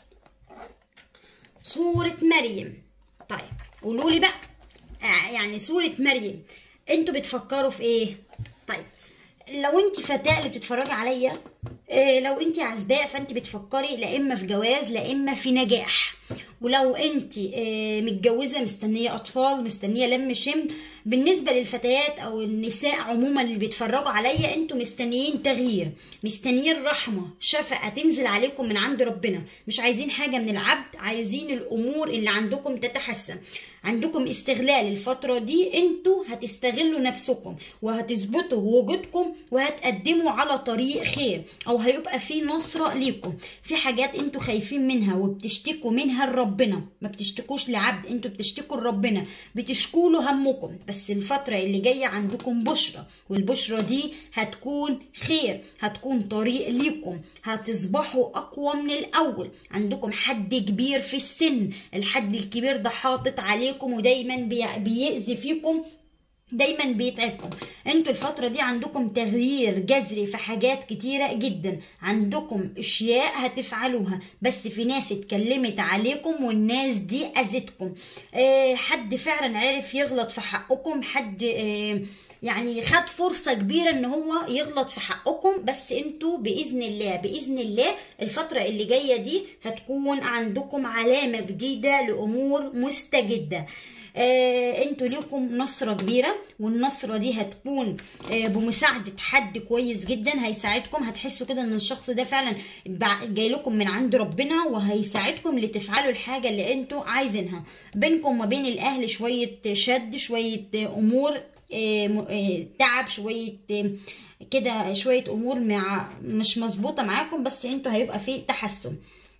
سورة مريم طيب قولوا لي بقى آه، يعني سورة مريم انتوا بتفكروا في ايه طيب لو انت فتاة اللي بتتفرجي عليا آه، لو انت عزباء فانت بتفكري لا اما في جواز لا اما في نجاح ولو انت آه، متجوزه مستنيه اطفال مستنيه لم شم بالنسبه للفتيات او النساء عموما اللي بيتفرجوا عليا انتوا مستنيين تغيير مستنيين رحمه شفقه تنزل عليكم من عند ربنا مش عايزين حاجه من العبد عايزين الامور اللي عندكم تتحسن عندكم استغلال الفترة دي انتوا هتستغلوا نفسكم وهتثبتوا وجودكم وهتقدموا على طريق خير او هيبقى في نصرة ليكم في حاجات انتوا خايفين منها وبتشتكوا منها لربنا ما بتشتكوش لعبد انتوا بتشتكوا لربنا بتشكوا له همكم بس الفترة اللي جاية عندكم بشرة والبشرة دي هتكون خير هتكون طريق ليكم هتصبحوا اقوى من الاول عندكم حد كبير في السن الحد الكبير ده حاطط عليكم ودايما بي- بيأذي فيكم دايما بيتعبكم انتوا الفترة دي عندكم تغيير جذري في حاجات كتيرة جدا عندكم اشياء هتفعلوها بس في ناس اتكلمت عليكم والناس دي اذتكم اه حد فعلا عرف يغلط في حقكم حد اه يعني خد فرصة كبيرة ان هو يغلط في حقكم بس انتوا بإذن الله بإذن الله الفترة اللي جاية دي هتكون عندكم علامة جديدة لأمور مستجدة آه انتوا ليكم نصرة كبيرة والنصرة دي هتكون آه بمساعدة حد كويس جدا هيساعدكم هتحسوا كده ان الشخص ده فعلا بع- جاي لكم من عند ربنا وهيساعدكم لتفعلوا الحاجة اللي انتوا عايزينها بينكم وما بين الاهل شوية شد شوية آه، امور آه، م- آه، تعب شوية آه، كده شوية امور مع مش مظبوطة معاكم بس انتوا هيبقى فيه تحسن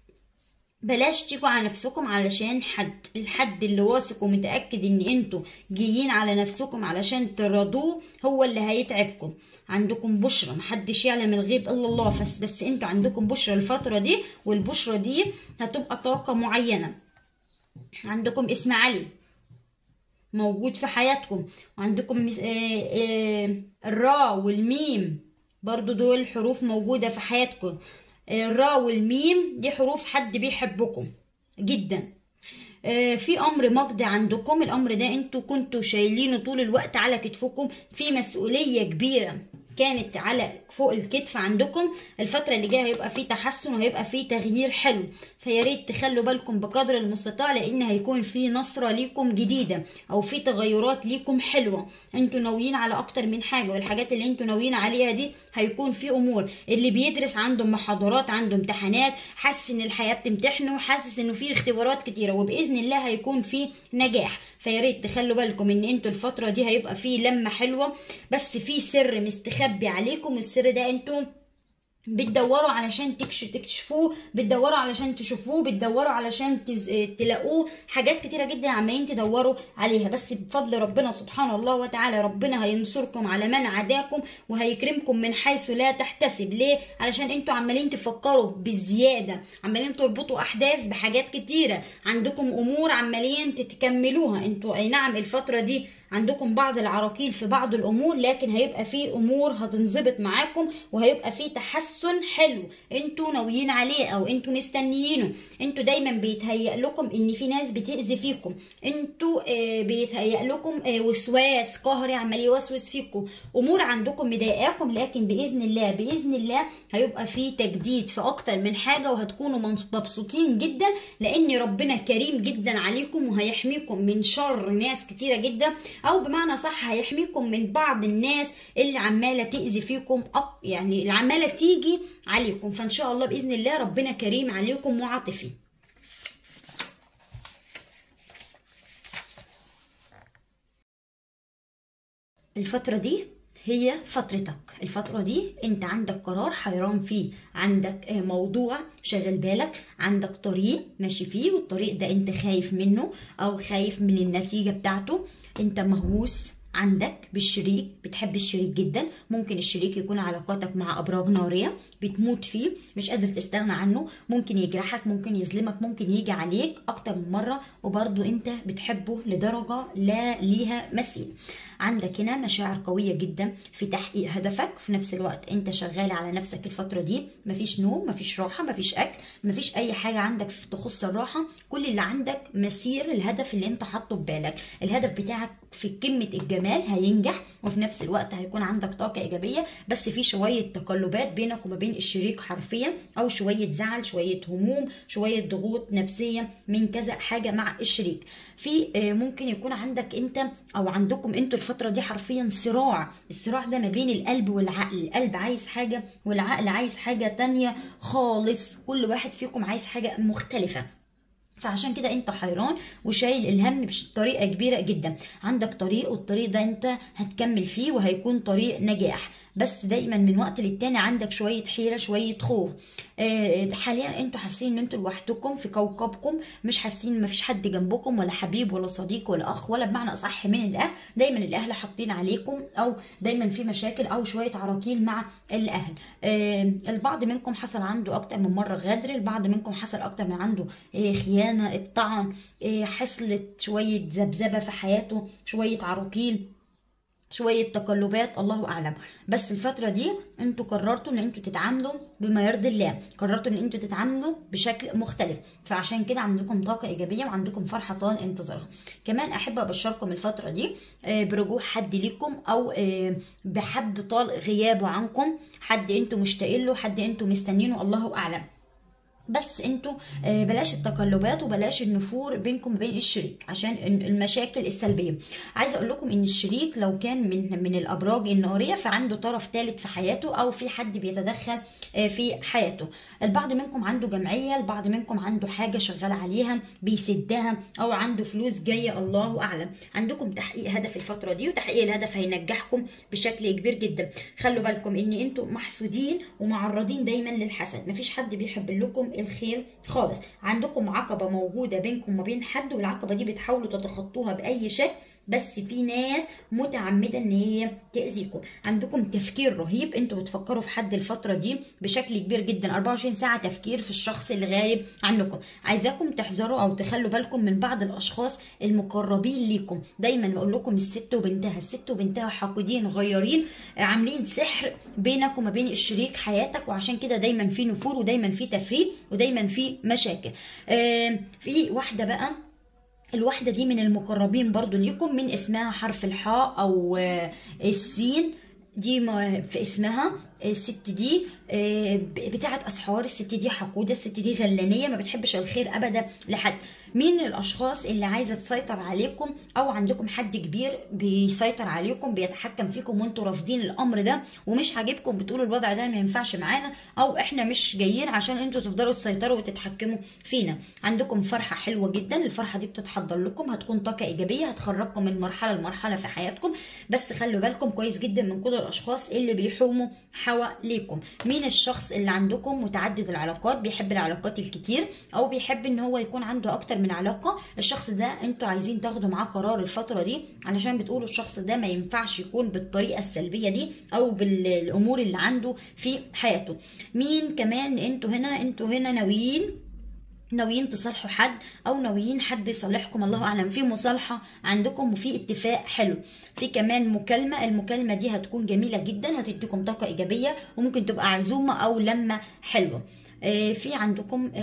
بلاش تيجوا على نفسكم علشان حد الحد اللي واثق ومتأكد ان انتوا جايين على نفسكم علشان ترضوه هو اللي هيتعبكم عندكم بشرة محدش يعلم الغيب الا الله بس بس انتوا عندكم بشرة الفترة دي والبشرة دي هتبقى طاقة معينة عندكم اسم علي موجود في حياتكم وعندكم مس- آه، آه، الراء والميم برضو دول حروف موجودة في حياتكم الراء والميم دي حروف حد بيحبكم جدا آه، في امر مقضي عندكم الامر ده انتوا كنتوا شايلينه طول الوقت على كتفكم في مسؤولية كبيرة كانت على فوق الكتف عندكم الفترة اللي جاية هيبقى في تحسن وهيبقى في تغيير حلو فيا ريت تخلوا بالكم بقدر المستطاع لان هيكون في نصرة ليكم جديدة او في تغيرات ليكم حلوة انتوا ناويين على اكتر من حاجة والحاجات اللي انتوا ناويين عليها دي هيكون في امور اللي بيدرس عنده محاضرات عنده امتحانات حاسس ان الحياة بتمتحنه حاسس انه في اختبارات كتيرة وباذن الله هيكون في نجاح فيا ريت تخلوا بالكم ان انتوا الفترة دي هيبقى في لمة حلوة بس في سر مستخبي عليكم السر ده انتوا بتدوروا علشان تكش تكشفوه بتدوروا علشان تشوفوه بتدوروا علشان تز... اه تلاقوه حاجات كتيره جدا عمالين تدوروا عليها بس بفضل ربنا سبحانه الله وتعالى ربنا هينصركم على من عداكم وهيكرمكم من حيث لا تحتسب ليه علشان انتوا عمالين تفكروا بالزياده عمالين تربطوا احداث بحاجات كتيره عندكم امور عمالين تتكملوها انتوا اي نعم الفتره دي عندكم بعض العراقيل في بعض الامور لكن هيبقى في امور هتنظبط معاكم وهيبقى في تحسن حلو انتوا ناويين عليه او انتوا مستنيينه انتوا دايما بيتهيأ لكم ان في ناس بتأذي فيكم انتوا آه بيتهيأ لكم آه وسواس قهري عمال يوسوس فيكم امور عندكم مضايقاكم لكن باذن الله باذن الله هيبقى في تجديد في اكتر من حاجه وهتكونوا مبسوطين جدا لان ربنا كريم جدا عليكم وهيحميكم من شر ناس كتيره جدا او بمعنى صح هيحميكم من بعض الناس اللي عماله تاذي فيكم أب يعني اللي عماله تيجي عليكم فان شاء الله باذن الله ربنا كريم عليكم وعاطفي الفتره دي هي فترتك الفترة دي انت عندك قرار حيران فيه عندك موضوع شاغل بالك عندك طريق ماشي فيه والطريق ده انت خايف منه او خايف من النتيجة بتاعته انت مهووس عندك بالشريك بتحب الشريك جدا ممكن الشريك يكون علاقاتك مع ابراج ناريه بتموت فيه مش قادر تستغنى عنه ممكن يجرحك ممكن يظلمك ممكن يجي عليك اكتر من مره وبرضو انت بتحبه لدرجه لا ليها مثيل عندك هنا مشاعر قويه جدا في تحقيق هدفك في نفس الوقت انت شغال على نفسك الفتره دي مفيش نوم مفيش راحه مفيش اكل مفيش اي حاجه عندك تخص الراحه كل اللي عندك مسير الهدف اللي انت حاطه في بالك الهدف بتاعك في قمه الجمال هينجح وفي نفس الوقت هيكون عندك طاقه ايجابيه بس في شويه تقلبات بينك وما بين الشريك حرفيا او شويه زعل شويه هموم شويه ضغوط نفسيه من كذا حاجه مع الشريك في ممكن يكون عندك انت او عندكم انتوا الفتره دي حرفيا صراع الصراع ده ما بين القلب والعقل القلب عايز حاجه والعقل عايز حاجه تانية خالص كل واحد فيكم عايز حاجه مختلفه فعشان كده انت حيران وشايل الهم بطريقه كبيره جدا عندك طريق والطريق ده انت هتكمل فيه وهيكون طريق نجاح بس دايما من وقت للتاني عندك شويه حيره شويه خوف آه حاليا انتوا حاسين ان انتوا لوحدكم في كوكبكم مش حاسين ان مفيش حد جنبكم ولا حبيب ولا صديق ولا اخ ولا بمعنى اصح من الاهل دايما الاهل حاطين عليكم او دايما في مشاكل او شويه عراكيل مع الاهل آه البعض منكم حصل عنده اكتر من مره غدر البعض منكم حصل اكتر من عنده آه خيانه الطعن حصلت شويه ذبذبه في حياته شويه عراكيل شويه تقلبات الله اعلم بس الفتره دي انتوا قررتوا ان انتوا تتعاملوا بما يرضي الله قررتوا ان انتوا تتعاملوا بشكل مختلف فعشان كده عندكم طاقه ايجابيه وعندكم فرحه طال انتظارها كمان احب ابشركم الفتره دي برجوع حد ليكم او بحد طال غيابه عنكم حد انتوا مشتاقين له حد انتوا مستنينه الله اعلم بس انتوا بلاش التقلبات وبلاش النفور بينكم وبين الشريك عشان المشاكل السلبيه عايزه اقول لكم ان الشريك لو كان من من الابراج الناريه فعنده طرف ثالث في حياته او في حد بيتدخل في حياته البعض منكم عنده جمعيه البعض منكم عنده حاجه شغال عليها بيسدها او عنده فلوس جايه الله اعلم عندكم تحقيق هدف الفتره دي وتحقيق الهدف هينجحكم بشكل كبير جدا خلوا بالكم ان انتوا محسودين ومعرضين دايما للحسد مفيش حد بيحب لكم الخير خالص عندكم عقبه موجوده بينكم وبين حد والعقبه دي بتحاولوا تتخطوها باي شكل بس في ناس متعمده ان هي تاذيكم عندكم تفكير رهيب انتوا بتفكروا في حد الفتره دي بشكل كبير جدا 24 ساعه تفكير في الشخص اللي غايب عنكم عايزاكم تحذروا او تخلوا بالكم من بعض الاشخاص المقربين ليكم دايما بقول لكم الست وبنتها الست وبنتها حاقدين غيارين عاملين سحر بينك وما بين الشريك حياتك وعشان كده دايما في نفور ودايما في تفريط ودايما في مشاكل آه في واحده بقى الواحدة دي من المقربين برضو ليكم من اسمها حرف الحاء أو السين دي في اسمها الست دي بتاعت اسحار الست دي حقوده الست دي غلانيه ما بتحبش الخير ابدا لحد مين الاشخاص اللي عايزه تسيطر عليكم او عندكم حد كبير بيسيطر عليكم بيتحكم فيكم وانتوا رافضين الامر ده ومش عاجبكم بتقولوا الوضع ده ما ينفعش معانا او احنا مش جايين عشان انتوا تفضلوا تسيطروا وتتحكموا فينا عندكم فرحه حلوه جدا الفرحه دي بتتحضر لكم هتكون طاقه ايجابيه هتخرجكم من مرحله لمرحله في حياتكم بس خلوا بالكم كويس جدا من كل الاشخاص اللي بيحوموا حواليكم مين الشخص اللي عندكم متعدد العلاقات بيحب العلاقات الكتير او بيحب ان هو يكون عنده اكتر من علاقه الشخص ده انتوا عايزين تاخدوا معاه قرار الفتره دي علشان بتقولوا الشخص ده ما ينفعش يكون بالطريقه السلبيه دي او بالامور اللي عنده في حياته مين كمان انتوا هنا انتوا هنا ناويين ناويين تصالحوا حد او ناويين حد يصالحكم الله اعلم في مصالحه عندكم وفي اتفاق حلو في كمان مكالمه المكالمه دي هتكون جميله جدا هتديكم طاقه ايجابيه وممكن تبقى عزومه او لمه حلوه في عندكم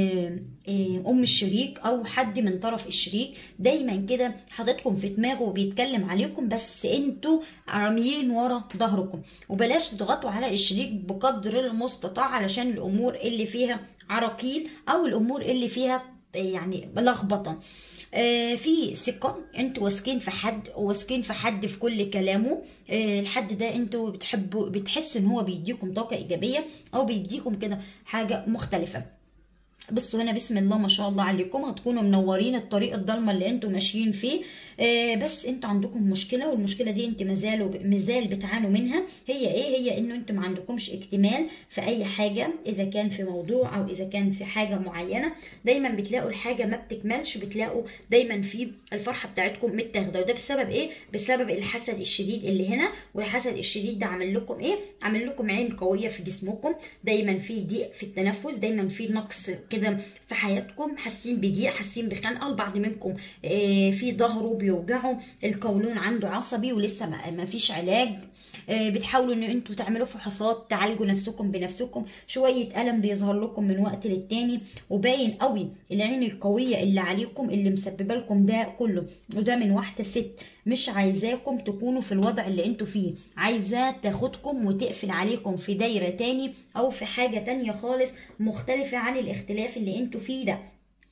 ام الشريك او حد من طرف الشريك دايما كده حاططكم في دماغه وبيتكلم عليكم بس انتوا راميين ورا ظهركم وبلاش تضغطوا على الشريك بقدر المستطاع علشان الامور اللي فيها عراقيل او الامور اللي فيها يعني لخبطه آه في ثقه انتوا واثقين في حد واثقين في حد في كل كلامه آه الحد ده انتوا بتحبوا بتحسوا ان هو بيديكم طاقه ايجابيه او بيديكم كده حاجه مختلفه بصوا هنا بسم الله ما شاء الله عليكم هتكونوا منورين الطريق الضلمه اللي انتوا ماشيين فيه آه بس انتوا عندكم مشكله والمشكله دي انت مازالوا مازال بتعانوا منها هي ايه هي انه انتوا ما عندكمش اكتمال في اي حاجه اذا كان في موضوع او اذا كان في حاجه معينه دايما بتلاقوا الحاجه ما بتكملش بتلاقوا دايما في الفرحه بتاعتكم متاخده وده بسبب ايه بسبب الحسد الشديد اللي هنا والحسد الشديد ده عامل لكم ايه عامل لكم عين قويه في جسمكم دايما في ضيق في التنفس دايما في نقص كده في حياتكم حاسين بضيق حاسين بخنقه البعض منكم آه في ظهره بيوجعه القولون عنده عصبي ولسه ما ما فيش علاج آه بتحاولوا ان انتوا تعملوا فحوصات تعالجوا نفسكم بنفسكم شويه الم بيظهر لكم من وقت للتاني وباين قوي العين القويه اللي عليكم اللي مسببه لكم ده كله وده من واحده ست مش عايزاكم تكونوا في الوضع اللي انتوا فيه عايزاه تاخدكم وتقفل عليكم في دايره تاني او في حاجه تانية خالص مختلفه عن الاختلاف اللي انتوا فيه ده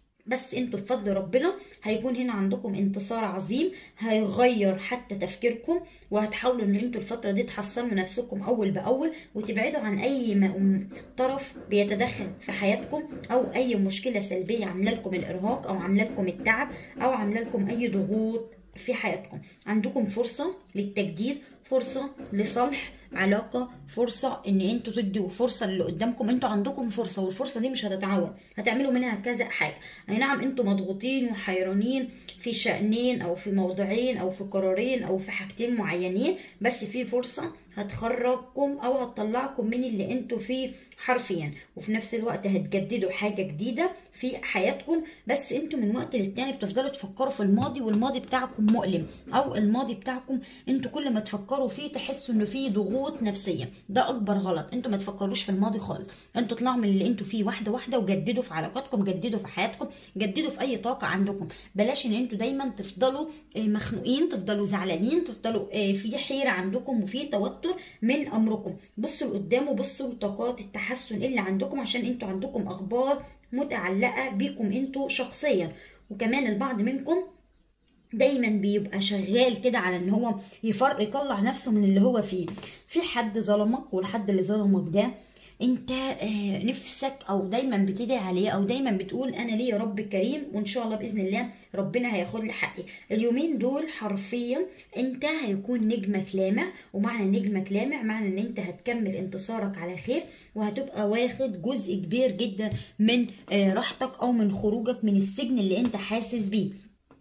بس انتوا بفضل ربنا هيكون هنا عندكم انتصار عظيم هيغير حتى تفكيركم وهتحاولوا ان انتوا الفتره دي تحصنوا نفسكم اول باول وتبعدوا عن اي م- طرف بيتدخل في حياتكم او اي مشكله سلبيه عامله لكم الارهاق او عامله لكم التعب او عامله لكم اي ضغوط في حياتكم عندكم فرصه للتجديد فرصه لصلح علاقه فرصه ان انتوا تدوا فرصه للي قدامكم انتوا عندكم فرصه والفرصه دي مش هتتعوض هتعملوا منها كذا حاجه اي نعم انتوا مضغوطين وحيرانين في شأنين او في موضوعين او في قرارين او في حاجتين معينين بس في فرصه هتخرجكم او هتطلعكم من اللي انتوا فيه حرفيا وفي نفس الوقت هتجددوا حاجه جديده في حياتكم بس انتوا من وقت للتاني بتفضلوا تفكروا في الماضي والماضي بتاعكم مؤلم او الماضي بتاعكم انتوا كل ما تفكروا فيه تحسوا انه فيه ضغوط نفسيه ده اكبر غلط انتوا ما تفكروش في الماضي خالص انتوا اطلعوا من اللي انتوا فيه واحده واحده وجددوا في علاقاتكم جددوا في حياتكم جددوا في اي طاقه عندكم بلاش ان انتوا دايما تفضلوا آه، مخنوقين تفضلوا زعلانين تفضلوا آه، في حيره عندكم وفي توتر من امركم بصوا لقدام وبصوا لطاقات التحسن اللي عندكم عشان انتوا عندكم اخبار متعلقه بيكم انتوا شخصيا وكمان البعض منكم دايما بيبقى شغال كده على ان هو يفرق يطلع نفسه من اللي هو فيه في حد ظلمك والحد اللي ظلمك ده انت آه، نفسك او دايما بتدعي عليه او دايما بتقول انا ليه يا رب كريم وان شاء الله باذن الله ربنا هياخد لي حقي اليومين دول حرفيا انت هيكون نجمك لامع ومعنى نجمك لامع معنى ان انت هتكمل انتصارك على خير وهتبقى واخد جزء كبير جدا من آه، راحتك او من خروجك من السجن اللي انت حاسس بيه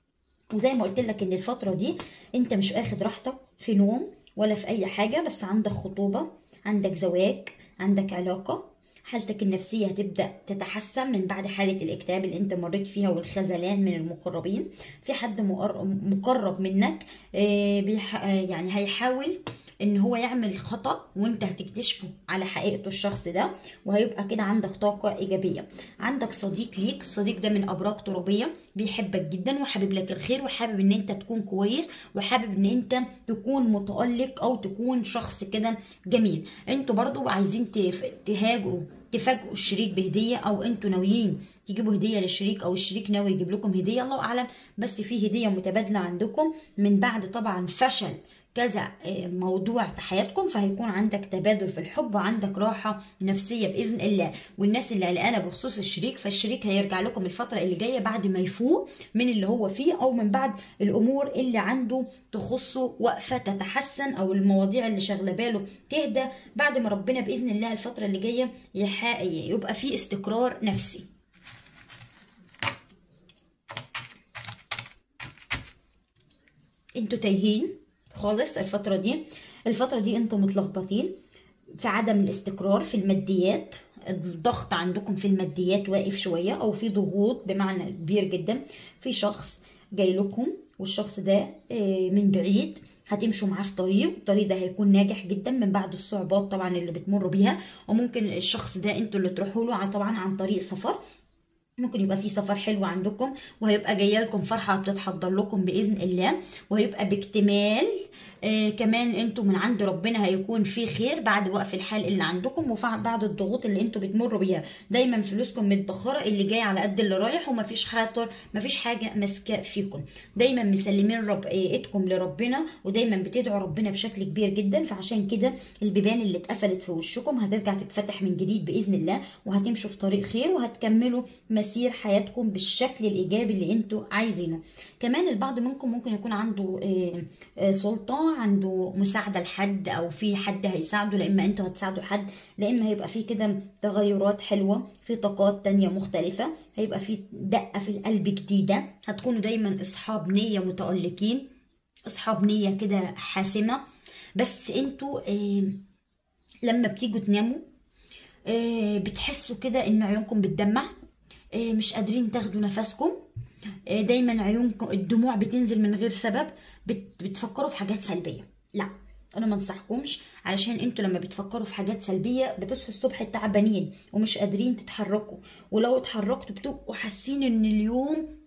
وزي ما قلت لك ان الفتره دي انت مش اخد راحتك في نوم ولا في اي حاجه بس عندك خطوبه عندك زواج عندك علاقه حالتك النفسية هتبدأ تتحسن من بعد حالة الاكتئاب اللي انت مريت فيها والخذلان من المقربين في حد مقر- مقرب منك آه، بيح- آه، يعني هيحاول ان هو يعمل خطأ وانت هتكتشفه على حقيقته الشخص ده وهيبقى كده عندك طاقة ايجابية عندك صديق ليك الصديق ده من ابراج ترابية بيحبك جدا وحابب لك الخير وحابب ان انت تكون كويس وحابب ان انت تكون متألق او تكون شخص كده جميل انتوا برضو عايزين تف- تهاجوا تفاجئوا الشريك بهدية او انتوا ناويين تجيبوا هدية للشريك او الشريك ناوي يجيب لكم هدية الله اعلم بس في هدية متبادلة عندكم من بعد طبعا فشل كذا آه، موضوع في حياتكم فهيكون عندك تبادل في الحب وعندك راحة نفسية بإذن الله والناس اللي قلقانة بخصوص الشريك فالشريك هيرجع لكم الفترة اللي جاية بعد ما يفوق من اللي هو فيه أو من بعد الأمور اللي عنده تخصه وقفة تتحسن أو المواضيع اللي شاغلة باله تهدى بعد ما ربنا بإذن الله الفترة اللي جاية يحا- يبقى فيه استقرار نفسي انتوا تايهين خالص الفترة دي الفترة دي انتوا متلخبطين في عدم الاستقرار في الماديات الضغط عندكم في الماديات واقف شوية او في ضغوط بمعنى كبير جدا في شخص جاي لكم والشخص ده آه، من بعيد هتمشوا معاه في طريق الطريق ده هيكون ناجح جدا من بعد الصعوبات طبعا اللي بتمروا بيها وممكن الشخص ده انتوا اللي تروحوا له عن- طبعا عن طريق سفر ممكن يبقى في سفر حلو عندكم وهيبقى جايه لكم فرحه بتتحضر لكم باذن الله وهيبقى باكتمال آه كمان انتوا من عند ربنا هيكون في خير بعد وقف الحال اللي عندكم وبعد الضغوط اللي انتوا بتمروا بيها دايما فلوسكم متبخره اللي جاي على قد اللي رايح ومفيش خاطر مفيش حاجه ماسكه فيكم دايما مسلمين رب ايدكم لربنا ودايما بتدعوا ربنا بشكل كبير جدا فعشان كده البيبان اللي اتقفلت في وشكم هترجع تتفتح من جديد باذن الله وهتمشوا في طريق خير وهتكملوا مسير حياتكم بالشكل الايجابي اللي انتوا عايزينه كمان البعض منكم ممكن يكون عنده آه، آه، سلطه عنده مساعده لحد او في حد هيساعده لا اما انتوا هتساعدوا حد لا اما هيبقى في كده تغيرات حلوه في طاقات تانية مختلفه هيبقى في دقه في القلب جديده هتكونوا دايما اصحاب نيه متالقين اصحاب نيه كده حاسمه بس انتوا آه، لما بتيجوا تناموا آه، بتحسوا كده ان عيونكم بتدمع آه، مش قادرين تاخدوا نفسكم آه، دايما عيونكم الدموع بتنزل من غير سبب بت- بتفكروا في حاجات سلبيه لا انا ما انصحكمش علشان انتوا لما بتفكروا في حاجات سلبيه بتصحوا الصبح تعبانين ومش قادرين تتحركوا ولو اتحركتوا بتبقوا حاسين ان اليوم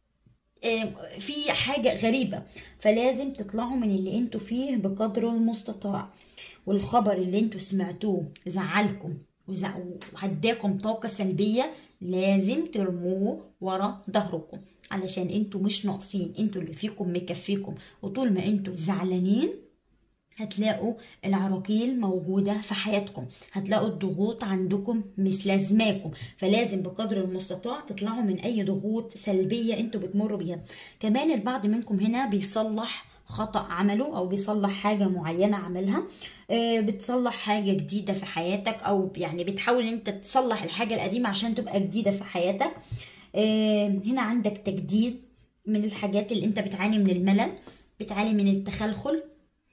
آه، في حاجة غريبة فلازم تطلعوا من اللي انتوا فيه بقدر المستطاع والخبر اللي انتوا سمعتوه زعلكم وزع- وهداكم طاقة سلبية لازم ترموه ورا ظهركم علشان انتوا مش ناقصين انتوا اللي فيكم مكفيكم وطول ما انتوا زعلانين هتلاقوا العراقيل موجودة في حياتكم هتلاقوا الضغوط عندكم مش لازماكم فلازم بقدر المستطاع تطلعوا من أي ضغوط سلبية انتوا بتمروا بيها كمان البعض منكم هنا بيصلح خطأ عمله أو بيصلح حاجة معينة عملها آه، بتصلح حاجة جديدة في حياتك أو يعني بتحاول انت تصلح الحاجة القديمة عشان تبقى جديدة في حياتك آه، هنا عندك تجديد من الحاجات اللي انت بتعاني من الملل بتعاني من التخلخل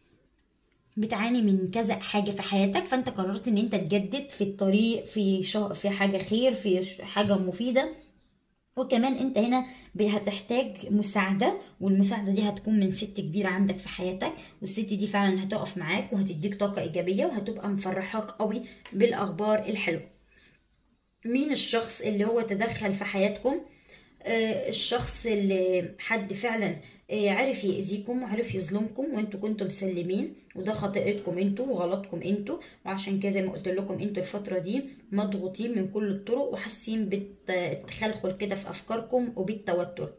بتعاني من كذا حاجه في حياتك فانت قررت ان انت تجدد في الطريق في شا... في حاجه خير في ش- حاجه مفيده وكمان انت هنا ب- هتحتاج مساعدة والمساعدة دي هتكون من ست كبيرة عندك في حياتك والست دي فعلا هتقف معاك وهتديك طاقة ايجابية وهتبقى مفرحاك قوي بالاخبار الحلوة مين الشخص اللي هو تدخل في حياتكم آه، الشخص اللي حد فعلا آه، عرف يأذيكم وعرف يظلمكم وانتوا كنتوا مسلمين وده خطأتكم انتوا وغلطكم انتوا وعشان كده زي ما قلت لكم انتوا الفترة دي مضغوطين من كل الطرق وحاسين بالتخلخل كده في افكاركم وبالتوتر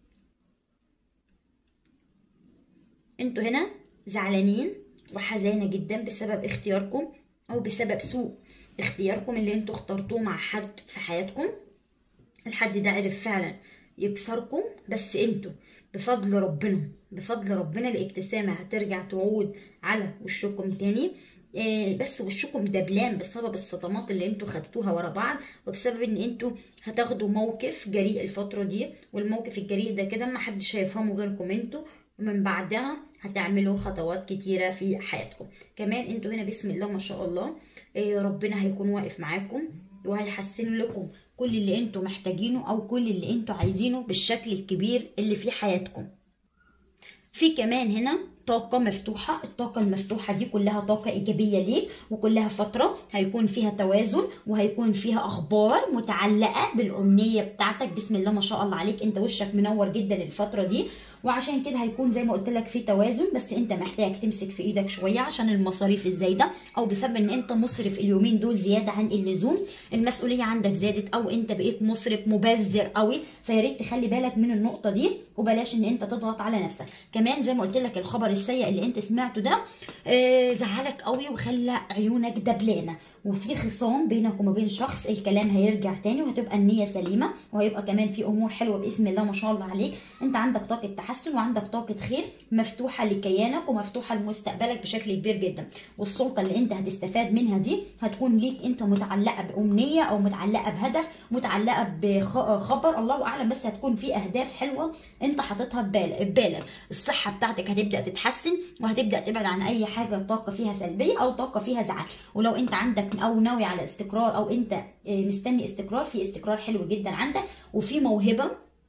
انتوا هنا زعلانين وحزانة جدا بسبب اختياركم او بسبب سوء اختياركم اللي انتوا اخترتوه مع حد في حياتكم الحد ده عرف فعلا يكسركم بس انتوا بفضل ربنا بفضل ربنا الابتسامة هترجع تعود على وشكم تاني آه، بس وشكم دبلان بسبب الصدمات اللي انتوا خدتوها ورا بعض وبسبب ان انتوا هتاخدوا موقف جريء الفترة دي والموقف الجريء ده كده محدش هيفهمه غيركم انتوا ومن بعدها هتعملوا خطوات كتيرة في حياتكم كمان انتوا هنا بسم الله ما شاء الله آه، ربنا هيكون واقف معاكم وهيحسن لكم كل اللي انتوا محتاجينه او كل اللي انتوا عايزينه بالشكل الكبير اللي في حياتكم في كمان هنا طاقة مفتوحة الطاقة المفتوحة دي كلها طاقة إيجابية ليك وكلها فترة هيكون فيها توازن وهيكون فيها أخبار متعلقة بالأمنية بتاعتك بسم الله ما شاء الله عليك أنت وشك منور جدا الفترة دي وعشان كده هيكون زي ما قلت لك في توازن بس انت محتاج تمسك في ايدك شويه عشان المصاريف الزايده او بسبب ان انت مصرف اليومين دول زياده عن اللزوم المسؤوليه عندك زادت او انت بقيت مصرف مبذر قوي فيا ريت تخلي بالك من النقطه دي وبلاش ان انت تضغط على نفسك كمان زي ما قلت لك الخبر السيء اللي انت سمعته ده آه زعلك قوي وخلى عيونك دبلانه وفي خصام بينك وما بين شخص الكلام هيرجع تاني وهتبقى النية سليمة وهيبقى كمان في أمور حلوة بإذن الله ما شاء الله عليك أنت عندك طاقة تحسن وعندك طاقة خير مفتوحة لكيانك ومفتوحة لمستقبلك بشكل كبير جدا والسلطة اللي أنت هتستفاد منها دي هتكون ليك أنت متعلقة بأمنية أو متعلقة بهدف متعلقة بخبر الله أعلم بس هتكون في أهداف حلوة أنت حاططها ببال- ببالك الصحة بتاعتك هتبدأ تتحسن وهتبدأ تبعد عن أي حاجة طاقة فيها سلبية أو طاقة فيها زعل ولو أنت عندك او ناوي على استقرار او انت آه، مستني استقرار في استقرار حلو جدا عندك وفي موهبه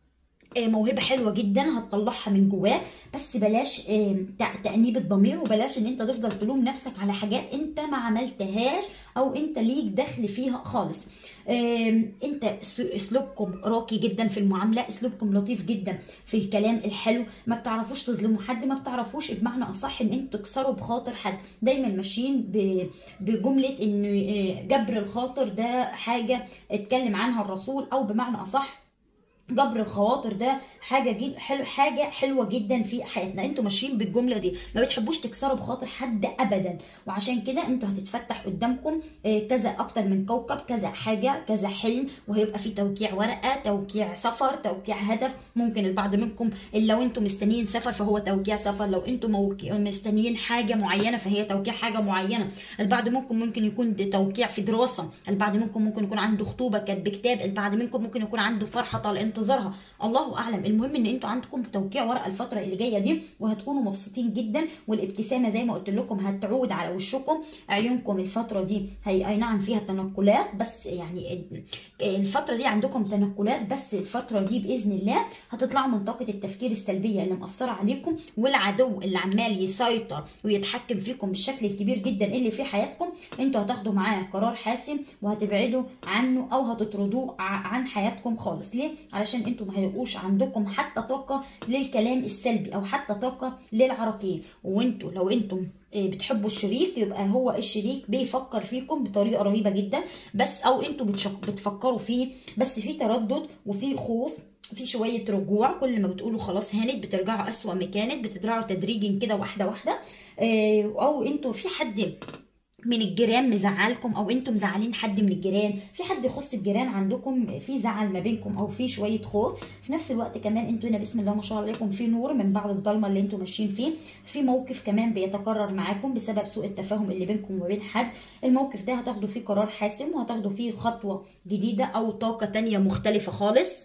آه، موهبه حلوه جدا هتطلعها من جواك بس بلاش آه، تع- تأنيب الضمير وبلاش ان انت تفضل تلوم نفسك على حاجات انت ما عملتهاش او انت ليك دخل فيها خالص آم، انت اس- اسلوبكم راقي جدا في المعامله اسلوبكم لطيف جدا في الكلام الحلو ما بتعرفوش تظلموا حد ما بتعرفوش بمعنى اصح ان انتوا تكسروا بخاطر حد دايما ماشيين ب- بجمله ان آه، جبر الخاطر ده حاجه اتكلم عنها الرسول او بمعنى اصح جبر الخواطر ده حاجه جد حلو حاجه حلوه جدا في حياتنا انتوا ماشيين بالجمله دي ما بتحبوش تكسروا بخاطر حد ابدا وعشان كده انتوا هتتفتح قدامكم آه، كذا اكتر من كوكب كذا حاجه كذا حلم وهيبقى في توقيع ورقه توقيع سفر توقيع هدف ممكن البعض منكم لو انتوا مستنيين سفر فهو توقيع سفر لو انتوا موك- مستنيين حاجه معينه فهي توقيع حاجه معينه البعض منكم ممكن يكون ده توقيع في دراسه البعض منكم ممكن يكون عنده خطوبه كاتب كتاب البعض منكم ممكن يكون عنده فرحه طال انتظارها الله اعلم المهم ان انتوا عندكم توقيع ورقه الفتره اللي جايه دي وهتكونوا مبسوطين جدا والابتسامه زي ما قلت لكم هتعود على وشكم عيونكم الفتره دي هي اي نعم فيها تنقلات بس يعني الفتره دي عندكم تنقلات بس الفتره دي باذن الله هتطلعوا من طاقه التفكير السلبيه اللي مأثره عليكم والعدو اللي عمال يسيطر ويتحكم فيكم بالشكل الكبير جدا اللي في حياتكم انتوا هتاخدوا معاه قرار حاسم وهتبعدوا عنه او هتطردوه ع- عن حياتكم خالص ليه علشان انتوا ما هيبقوش عندكم حتى طاقه للكلام السلبي او حتى طاقه للعراقيل وانتوا لو انتم إيه، بتحبوا الشريك يبقى هو الشريك بيفكر فيكم بطريقه رهيبه جدا بس او انتوا بتشك- بتفكروا فيه بس في تردد وفي خوف في شوية رجوع كل ما بتقولوا خلاص هانت بترجعوا أسوأ ما كانت بترجعوا تدريجي كده واحدة واحدة آه، أو انتوا في حد من الجيران مزعلكم او انتم مزعلين حد من الجيران في حد يخص الجيران عندكم في زعل ما بينكم او في شويه خوف في نفس الوقت كمان انتوا هنا بسم الله ما شاء الله عليكم في نور من بعد الضلمه اللي انتوا ماشيين فيه في موقف كمان بيتكرر معاكم بسبب سوء التفاهم اللي بينكم وبين حد الموقف ده هتاخدوا فيه قرار حاسم وهتاخدوا فيه خطوه جديده او طاقه تانية مختلفه خالص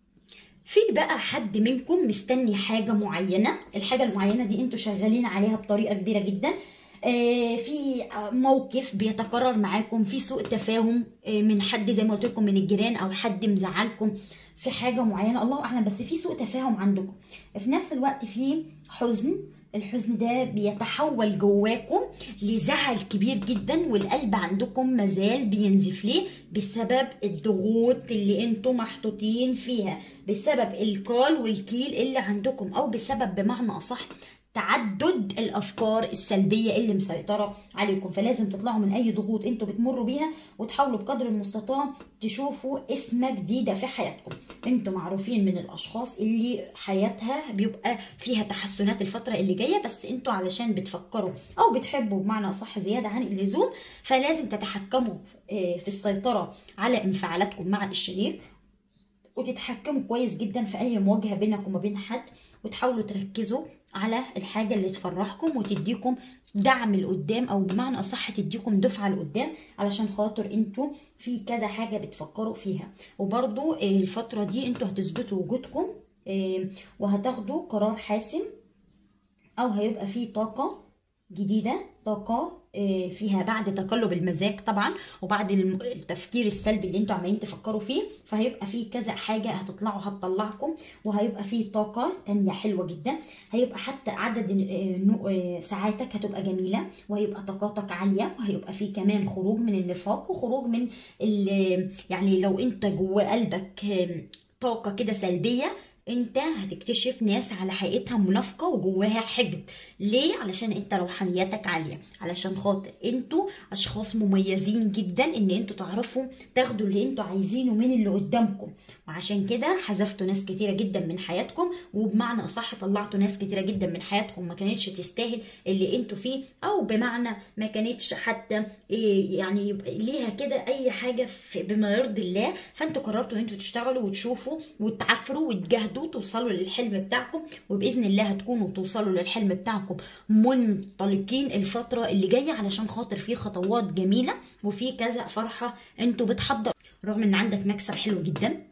في بقى حد منكم مستني حاجة معينة الحاجة المعينة دي انتوا شغالين عليها بطريقة كبيرة جدا آه، في موقف بيتكرر معاكم في سوء تفاهم آه، من حد زي ما قلت لكم من الجيران او حد مزعلكم في حاجة معينة الله اعلم بس في سوء تفاهم عندكم في نفس الوقت في حزن الحزن ده بيتحول جواكم لزعل كبير جدا والقلب عندكم مازال بينزف ليه بسبب الضغوط اللي انتم محطوطين فيها بسبب القال والكيل اللي عندكم او بسبب بمعنى اصح تعدد الافكار السلبيه اللي مسيطره عليكم فلازم تطلعوا من اي ضغوط انتوا بتمروا بيها وتحاولوا بقدر المستطاع تشوفوا اسمه جديده في حياتكم انتوا معروفين من الاشخاص اللي حياتها بيبقى فيها تحسنات الفتره اللي جايه بس انتوا علشان بتفكروا او بتحبوا بمعنى صح زياده عن اللزوم فلازم تتحكموا آه، في السيطره على انفعالاتكم مع الشريك وتتحكموا كويس جدا في اي مواجهه بينكم وبين حد وتحاولوا تركزوا على الحاجه اللي تفرحكم وتديكم دعم لقدام او بمعنى اصح تديكم دفعه لقدام علشان خاطر انتوا في كذا حاجه بتفكروا فيها وبرضو آه، الفتره دي انتوا هتثبتوا وجودكم آه، وهتاخدوا قرار حاسم او هيبقى فيه طاقه جديده طاقه آه، فيها بعد تقلب المزاج طبعا وبعد الم- التفكير السلبي اللي انتوا عمالين تفكروا فيه فهيبقى فيه كذا حاجه هتطلعوا هتطلعكم وهيبقى فيه طاقه تانية حلوه جدا هيبقى حتى عدد آه، نو- آه، ساعاتك هتبقى جميله وهيبقى طاقاتك عاليه وهيبقى فيه كمان خروج من النفاق وخروج من ال- يعني لو انت جوه قلبك آه، طاقه كده سلبيه انت هتكتشف ناس على حقيقتها منافقه وجواها حقد ليه علشان انت روحانيتك عاليه علشان خاطر انتوا اشخاص مميزين جدا ان انتوا تعرفوا تاخدوا اللي انتوا عايزينه من اللي قدامكم وعشان كده حذفتوا ناس كتيره جدا من حياتكم وبمعنى اصح طلعتوا ناس كتيره جدا من حياتكم ما كانتش تستاهل اللي انتوا فيه او بمعنى ما كانتش حتى إيه يعني يبقى ليها كده اي حاجه في بما يرضي الله فانتوا قررتوا ان انتوا تشتغلوا وتشوفوا وتعافروا وتجاهدوا توصلوا للحلم بتاعكم وباذن الله هتكونوا توصلوا للحلم بتاعكم منطلقين الفتره اللي جايه علشان خاطر في خطوات جميله وفي كذا فرحه انتوا بتحضر رغم ان عندك مكسب حلو جدا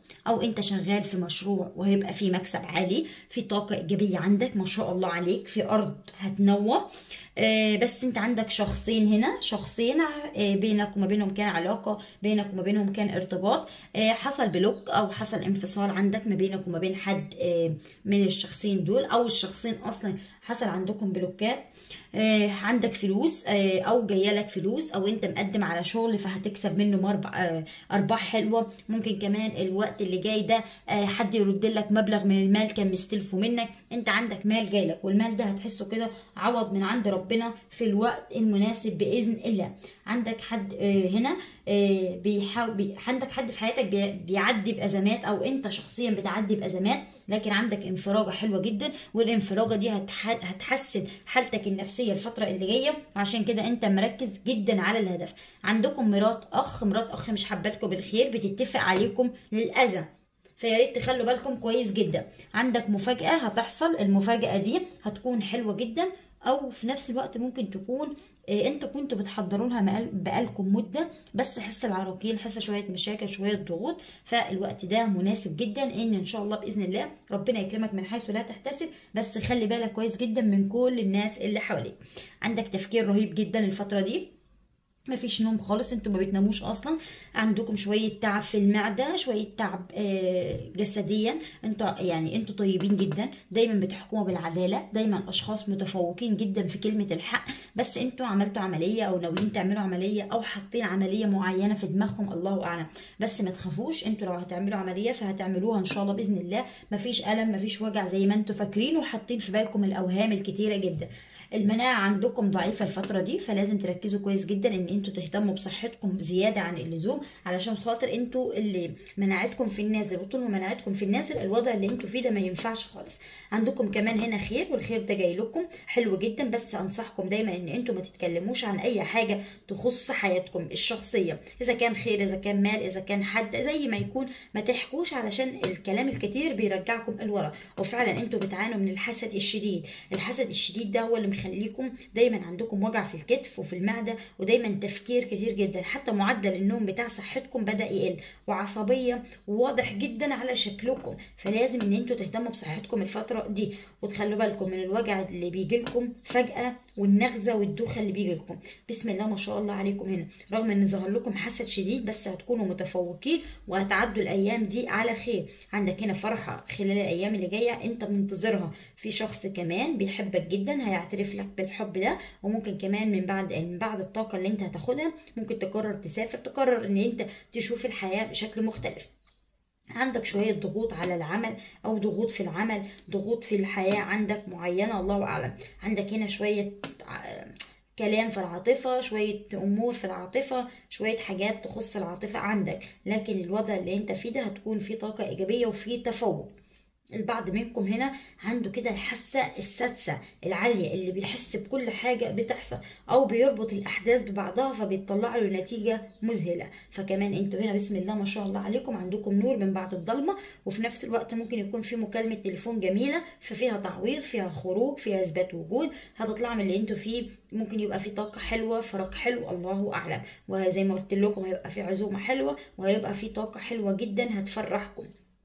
او انت شغال في مشروع وهيبقى في مكسب عالي في طاقه ايجابيه عندك ما شاء الله عليك في ارض هتنوى آه، بس انت عندك شخصين هنا شخصين آه، بينك وما بينهم كان علاقه بينك وما بينهم كان ارتباط آه، حصل بلوك او حصل انفصال عندك ما بينك وما بين حد آه، من الشخصين دول او الشخصين اصلا حصل عندكم بلوكات آه، عندك فلوس آه، او جايه لك فلوس او انت مقدم على شغل فهتكسب منه مربع آه، ارباح حلوه ممكن كمان الوقت اللي جاي ده آه، حد يرد لك مبلغ من المال كان مستلفه منك انت عندك مال جاي لك والمال ده هتحسه كده عوض من عند ربنا في الوقت المناسب باذن الله عندك حد آه، هنا آه، بيحاول بي... عندك حد في حياتك بي... بيعدي بازمات او انت شخصيا بتعدي بازمات لكن عندك انفراجه حلوه جدا والانفراجه دي هتح... هتحسن حالتك النفسيه الفتره اللي جايه وعشان كده انت مركز جدا على الهدف عندكم مرات اخ مرات اخ مش حابه لكم بالخير بتتفق عليكم للاذى فيا ريت تخلوا بالكم كويس جدا عندك مفاجاه هتحصل المفاجاه دي هتكون حلوه جدا او في نفس الوقت ممكن تكون آه، انتوا كنتوا بتحضروا لها مقال- بقالكم مده بس حس العراقيل حس شويه مشاكل شويه ضغوط فالوقت ده مناسب جدا ان ان شاء الله باذن الله ربنا يكرمك من حيث لا تحتسب بس خلي بالك كويس جدا من كل الناس اللي حواليك عندك تفكير رهيب جدا الفتره دي مفيش نوم خالص انتوا ما بتناموش اصلا عندكم شويه تعب في المعده شويه تعب آه، جسديا انتوا يعني انتوا طيبين جدا دايما بتحكموا بالعداله دايما اشخاص متفوقين جدا في كلمه الحق بس انتوا عملتوا عمليه او ناويين تعملوا عمليه او حاطين عمليه معينه في دماغكم الله اعلم بس ما تخافوش انتوا لو هتعملوا عمليه فهتعملوها ان شاء الله باذن الله مفيش الم مفيش وجع زي ما انتوا فاكرين وحاطين في بالكم الاوهام الكتيره جدا المناعة عندكم ضعيفة الفترة دي فلازم تركزوا كويس جدا ان انتوا تهتموا بصحتكم زيادة عن اللزوم علشان خاطر انتوا اللي مناعتكم في النازل وطول ما مناعتكم في النازل الوضع اللي انتوا فيه ده ما ينفعش خالص عندكم كمان هنا خير والخير ده جاي لكم حلو جدا بس انصحكم دايما ان انتوا ما تتكلموش عن اي حاجة تخص حياتكم الشخصية اذا كان خير اذا كان مال اذا كان حد زي ما يكون ما تحكوش علشان الكلام الكتير بيرجعكم لورا وفعلا انتوا بتعانوا من الحسد الشديد الحسد الشديد ده هو اللي مخليكم دايما عندكم وجع في الكتف وفي المعده ودايما تفكير كتير جدا حتى معدل النوم بتاع صحتكم بدا يقل وعصبيه واضح جدا على شكلكم فلازم ان انتوا تهتموا بصحتكم الفتره دي وتخلوا بالكم من الوجع اللي بيجي لكم فجاه والنغزه والدوخه اللي بيجي لكم بسم الله ما شاء الله عليكم هنا رغم ان ظهر لكم حسد شديد بس هتكونوا متفوقين وهتعدوا الايام دي على خير عندك هنا فرحه خلال الايام اللي جايه انت منتظرها في شخص كمان بيحبك جدا هيعترف لك بالحب ده وممكن كمان من بعد من بعد الطاقه اللي انت هتاخدها ممكن تقرر تسافر تقرر ان انت تشوف الحياه بشكل مختلف عندك شوية ضغوط على العمل أو ضغوط في العمل ضغوط في الحياة عندك معينة الله أعلم عندك هنا شوية ع- كلام في العاطفة شوية أمور في العاطفة شوية حاجات تخص العاطفة عندك لكن الوضع اللي انت فيه ده هتكون فيه طاقة إيجابية وفيه تفوق البعض منكم هنا عنده كده الحاسة السادسة العالية اللي بيحس بكل حاجة بتحصل أو بيربط الأحداث ببعضها فبيطلع له نتيجة مذهلة فكمان انتوا هنا بسم الله ما شاء الله عليكم عندكم نور من بعد الضلمة وفي نفس الوقت ممكن يكون في مكالمة تليفون جميلة ففيها تعويض فيها خروج فيها إثبات وجود هتطلع من اللي انتوا فيه ممكن يبقى في طاقة حلوة فراغ حلو الله أعلم وزي ما قلت لكم هيبقى في عزومة حلوة وهيبقى في طاقة حلوة جدا هتفرحكم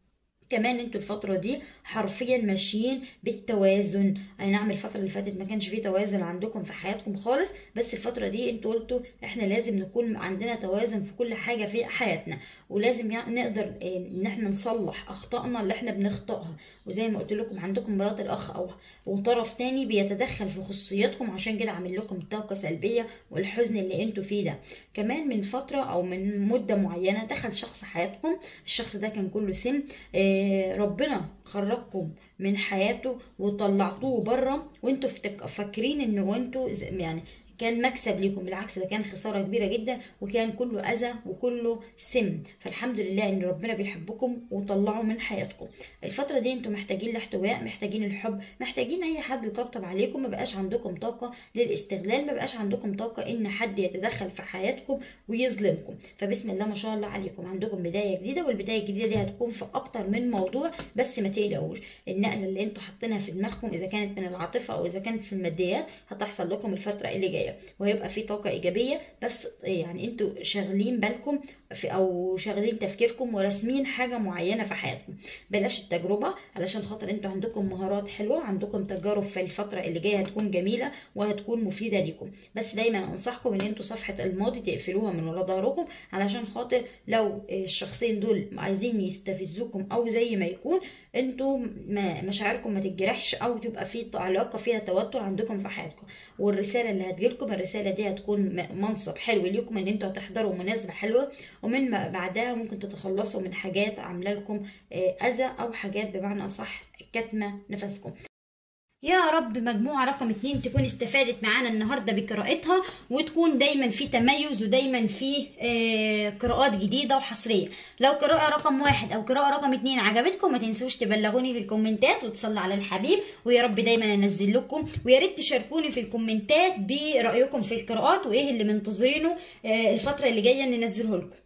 كمان انتوا الفترة دي حرفيا ماشيين بالتوازن اي نعم الفترة اللي فاتت ما كانش فيه توازن عندكم في حياتكم خالص بس الفترة دي انتوا قلتوا احنا لازم نكون عندنا توازن في كل حاجة في حياتنا ولازم يعني نقدر اه، ان احنا نصلح اخطائنا اللي احنا بنخطئها وزي ما قلت لكم عندكم مرات الاخ او وطرف تاني بيتدخل في خصوصياتكم عشان كده عامل لكم طاقة سلبية والحزن اللي انتوا فيه ده كمان من فترة او من مدة معينة دخل شخص حياتكم الشخص ده كان كله سم آه، ربنا خرجكم من حياته وطلعتوه بره وانتوا فتك- فاكرين ان انتوا ز- يعني كان مكسب ليكم بالعكس ده كان خسارة كبيرة جدا وكان كله أذى وكله سم فالحمد لله إن ربنا بيحبكم وطلعه من حياتكم الفترة دي انتوا محتاجين الاحتواء محتاجين الحب محتاجين أي حد يطبطب عليكم ما بقاش عندكم طاقة للاستغلال ما بقاش عندكم طاقة إن حد يتدخل في حياتكم ويظلمكم فبسم الله ما شاء الله عليكم عندكم بداية جديدة والبداية الجديدة دي هتكون في أكتر من موضوع بس ما تقلقوش النقلة اللي انتوا حاطينها في دماغكم إذا كانت من العاطفة أو إذا كانت في الماديات هتحصل لكم الفترة اللي جاية سلبيه وهيبقى في طاقه ايجابيه بس يعني انتوا شاغلين بالكم في او شاغلين تفكيركم وراسمين حاجه معينه في حياتكم بلاش التجربه علشان خاطر انتوا عندكم مهارات حلوه عندكم تجارب في الفتره اللي جايه هتكون جميله وهتكون مفيده ليكم بس دايما انصحكم ان انتوا صفحه الماضي تقفلوها من ورا ظهركم علشان خاطر لو الشخصين دول عايزين يستفزوكم او زي ما يكون انتوا ما مشاعركم ما تتجرحش او تبقى في علاقه فيها توتر عندكم في حياتكم والرساله اللي هتجيلكم الرساله دي هتكون منصب حلو ليكم ان انتوا هتحضروا مناسبه حلوه ومن بعدها ممكن تتخلصوا من حاجات عامله لكم اذى او حاجات بمعنى اصح كاتمه نفسكم يا رب مجموعة رقم اتنين تكون استفادت معانا النهاردة بقراءتها وتكون دايما في تميز ودايما في آه قراءات جديدة وحصرية لو قراءة رقم واحد أو قراءة رقم اتنين عجبتكم ما تنسوش تبلغوني في الكومنتات وتصلوا على الحبيب ويا رب دايما أنزل لكم ويا ريت تشاركوني في الكومنتات برأيكم في القراءات وإيه اللي منتظرينه آه الفترة اللي جاية ننزله لكم